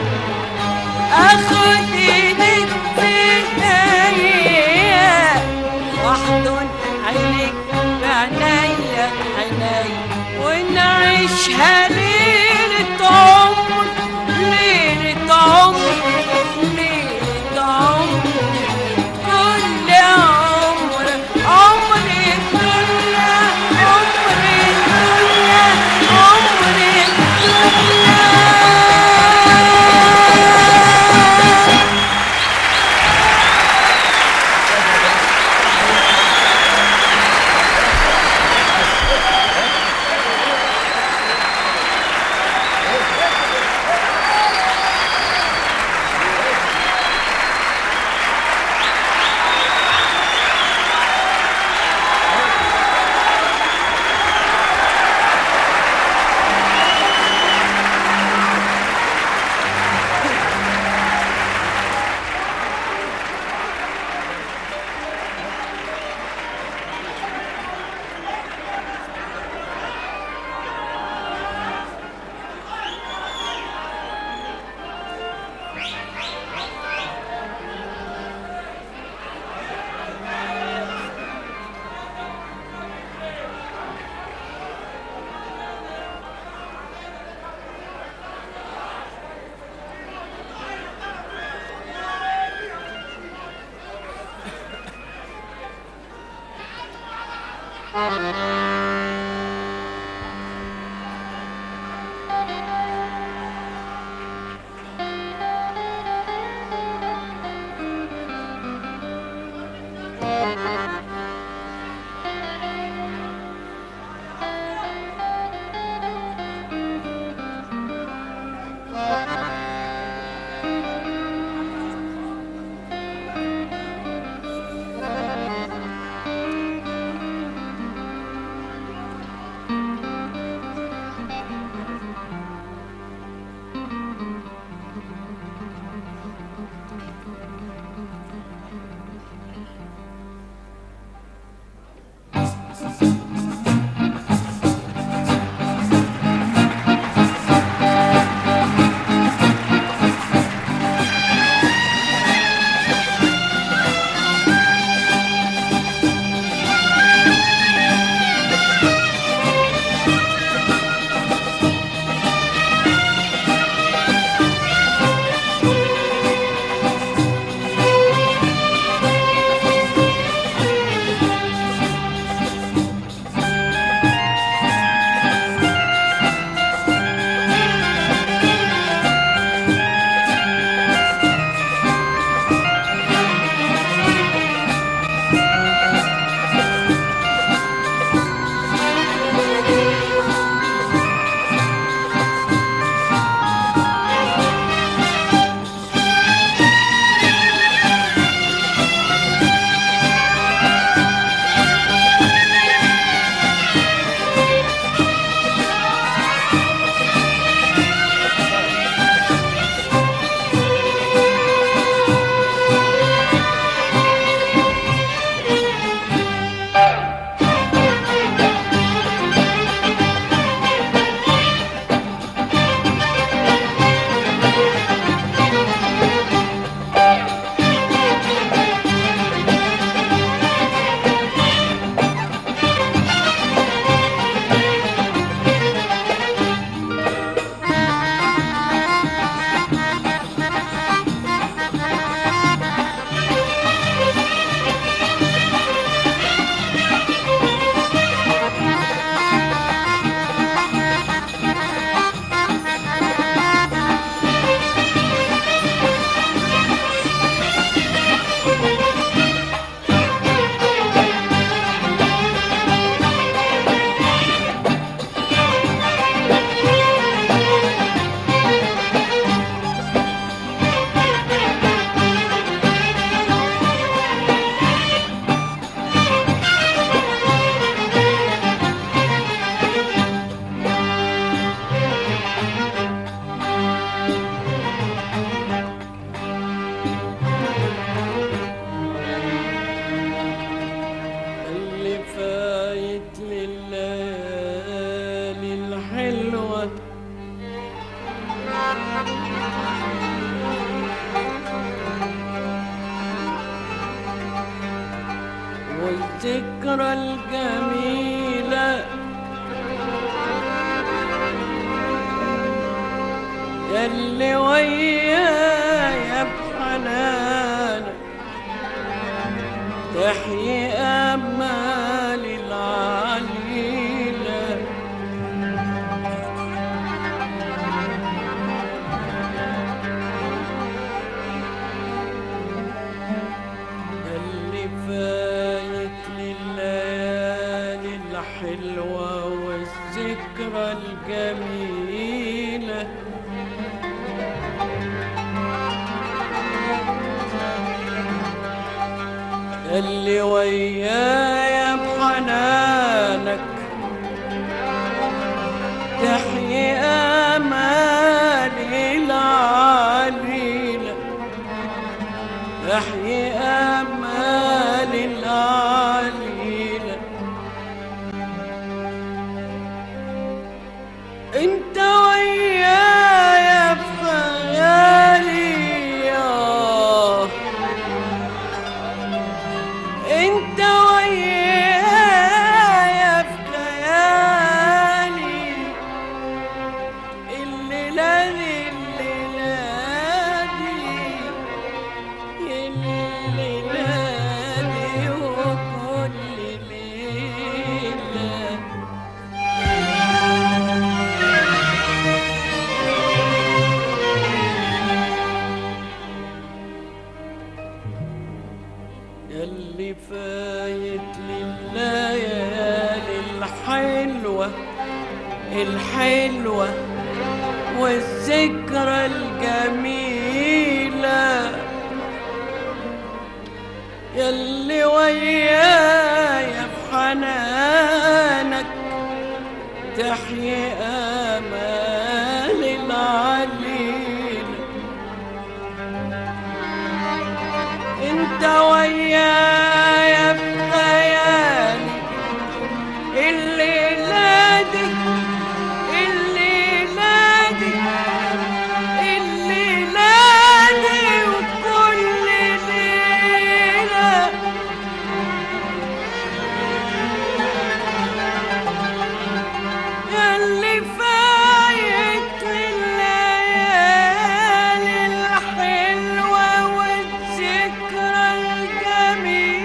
اخد ايدك في ايديا واحضن عينيك بعنايا عينيا ونعيشها ليلة عمر ليلة عمر ليلة عمر كل عمر عمر الدنيا عمر الدنيا عمر الدنيا والذكرى الجميلة يلي ويايا بحنانك تحيي أمالي العليلة اللي فايت لليالي الحلوة والذكرى الجميلة اللي ويايا بحنانك تحيي امالي العليله تحيي امالي العليله انت ويايا في خيالي آه انت ويايا في خيالي الليلة دي الليلة دي الليلة دي وكل ليلة يلي فايت لليالي الحلوة الحلوة والذكرى الجميلة يلي ويايا بحنانك تحيي آمال العليل انت ويايا في خيالي الليلة دي الليلة دي الليلة دي وكل ليلة ياللي فايت الليالي الحلوة والذكرى الجميلة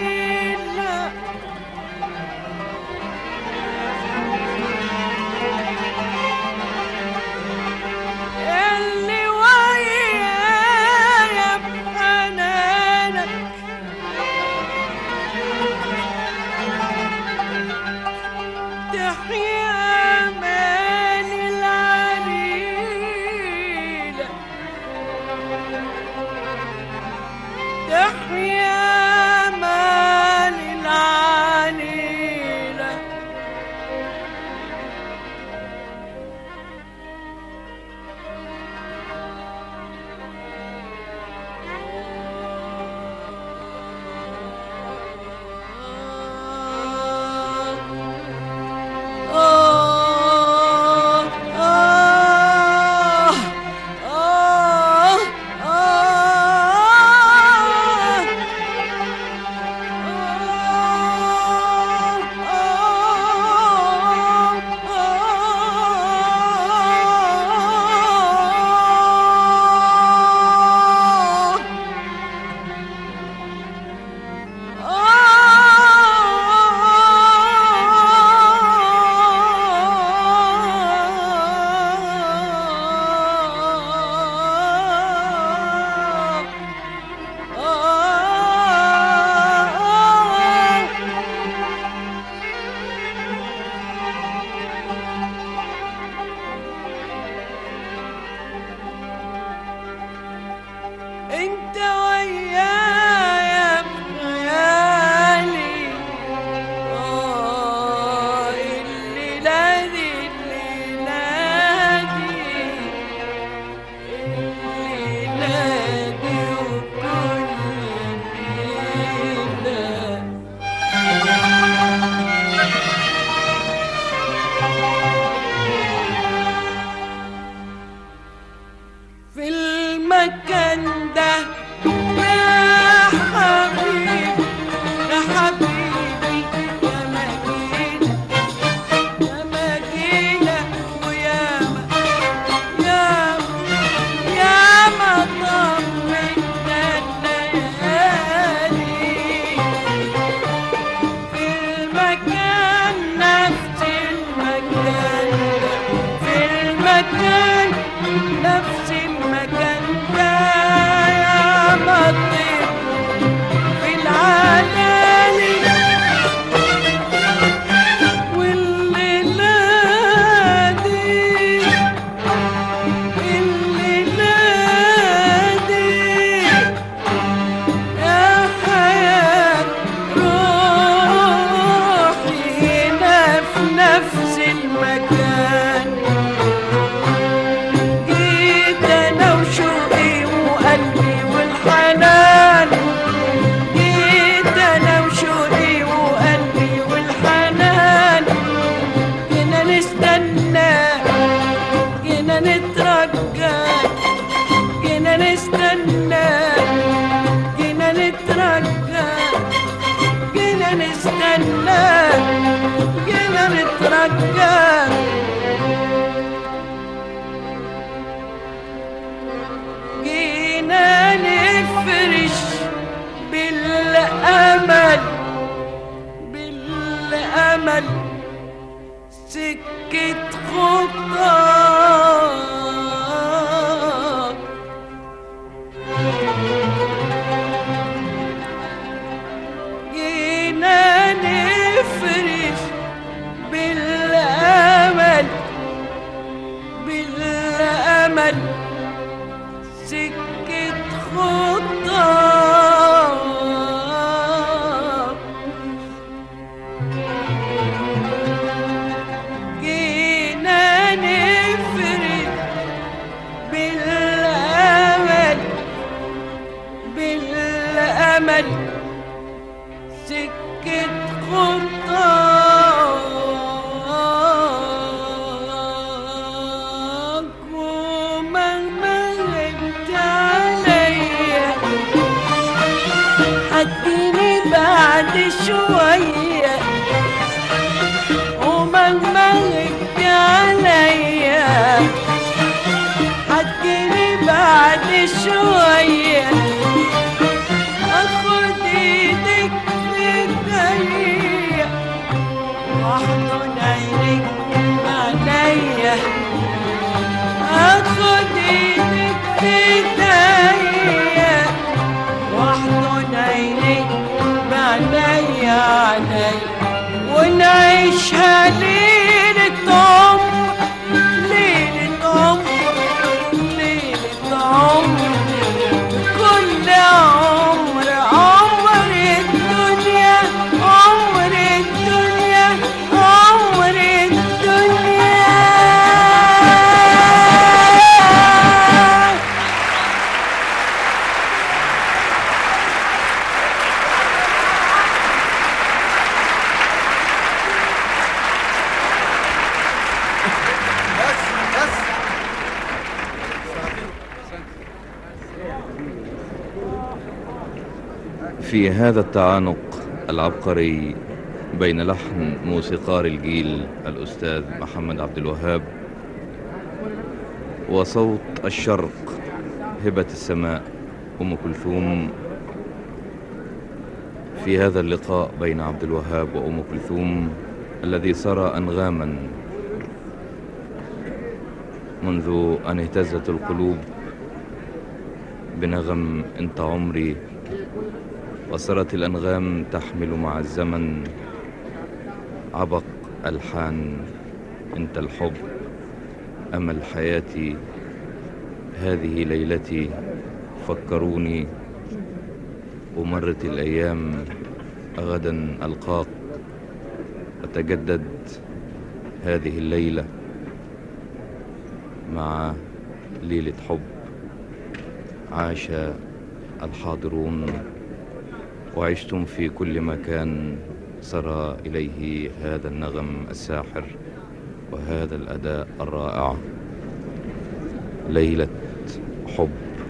سكة خطاك جينا نفرش بالأمل بالأمل سكة خطاك جينا نفرد بالأمل بالأمل سكة خطاك ومهما غبت عليا هتجيني بعد شوية ومهما غبت عليا هتجيني بعد شوية اخد ايدك في ايديا واحضن عينيك بعينيا اخد ايدك في ايديا واحضن عينيك بعينيا علي ونعيشها ليلة عمر ليلة عمر ليلة عمر كل عمر عمر الدنيا عمر الدنيا عمر الدنيا بس بس في هذا التعانق العبقري بين لحن موسيقار الجيل الأستاذ محمد عبد الوهاب وصوت الشرق هبة السماء أم كلثوم في هذا اللقاء بين عبد الوهاب وأم كلثوم الذي سرى أنغاما منذ أن اهتزت القلوب بنغم أنت عمري وصارت الأنغام تحمل مع الزمن عبق ألحان أنت الحب أمل حياتي هذه ليلتي فكروني ومرت الأيام غدا ألقاك وتجدد هذه الليلة مع ليلة حب عاش الحاضرون وعشتم في كل مكان سرى إليه هذا النغم الساحر وهذا الأداء الرائع ليلة حب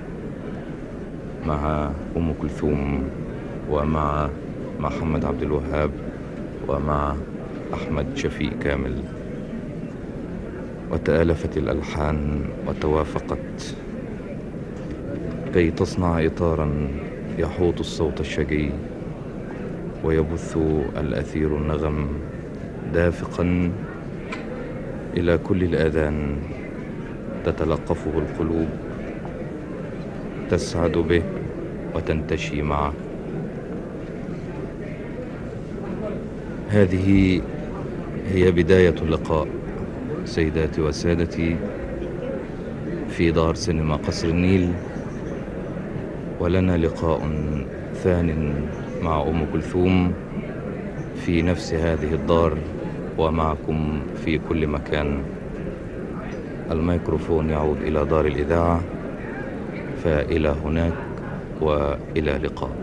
مع أم كلثوم ومع محمد عبد الوهاب ومع أحمد شفيق كامل وتآلفت الألحان وتوافقت كي تصنع إطارا يحوط الصوت الشجي ويبث الأثير النغم دافقا إلى كل الآذان تتلقفه القلوب تسعد به وتنتشي معه هذه هي بداية اللقاء سيداتي وسادتي في دار سينما قصر النيل ولنا لقاء ثان مع أم كلثوم في نفس هذه الدار ومعكم في كل مكان الميكروفون يعود إلى دار الإذاعة فإلى هناك وإلى لقاء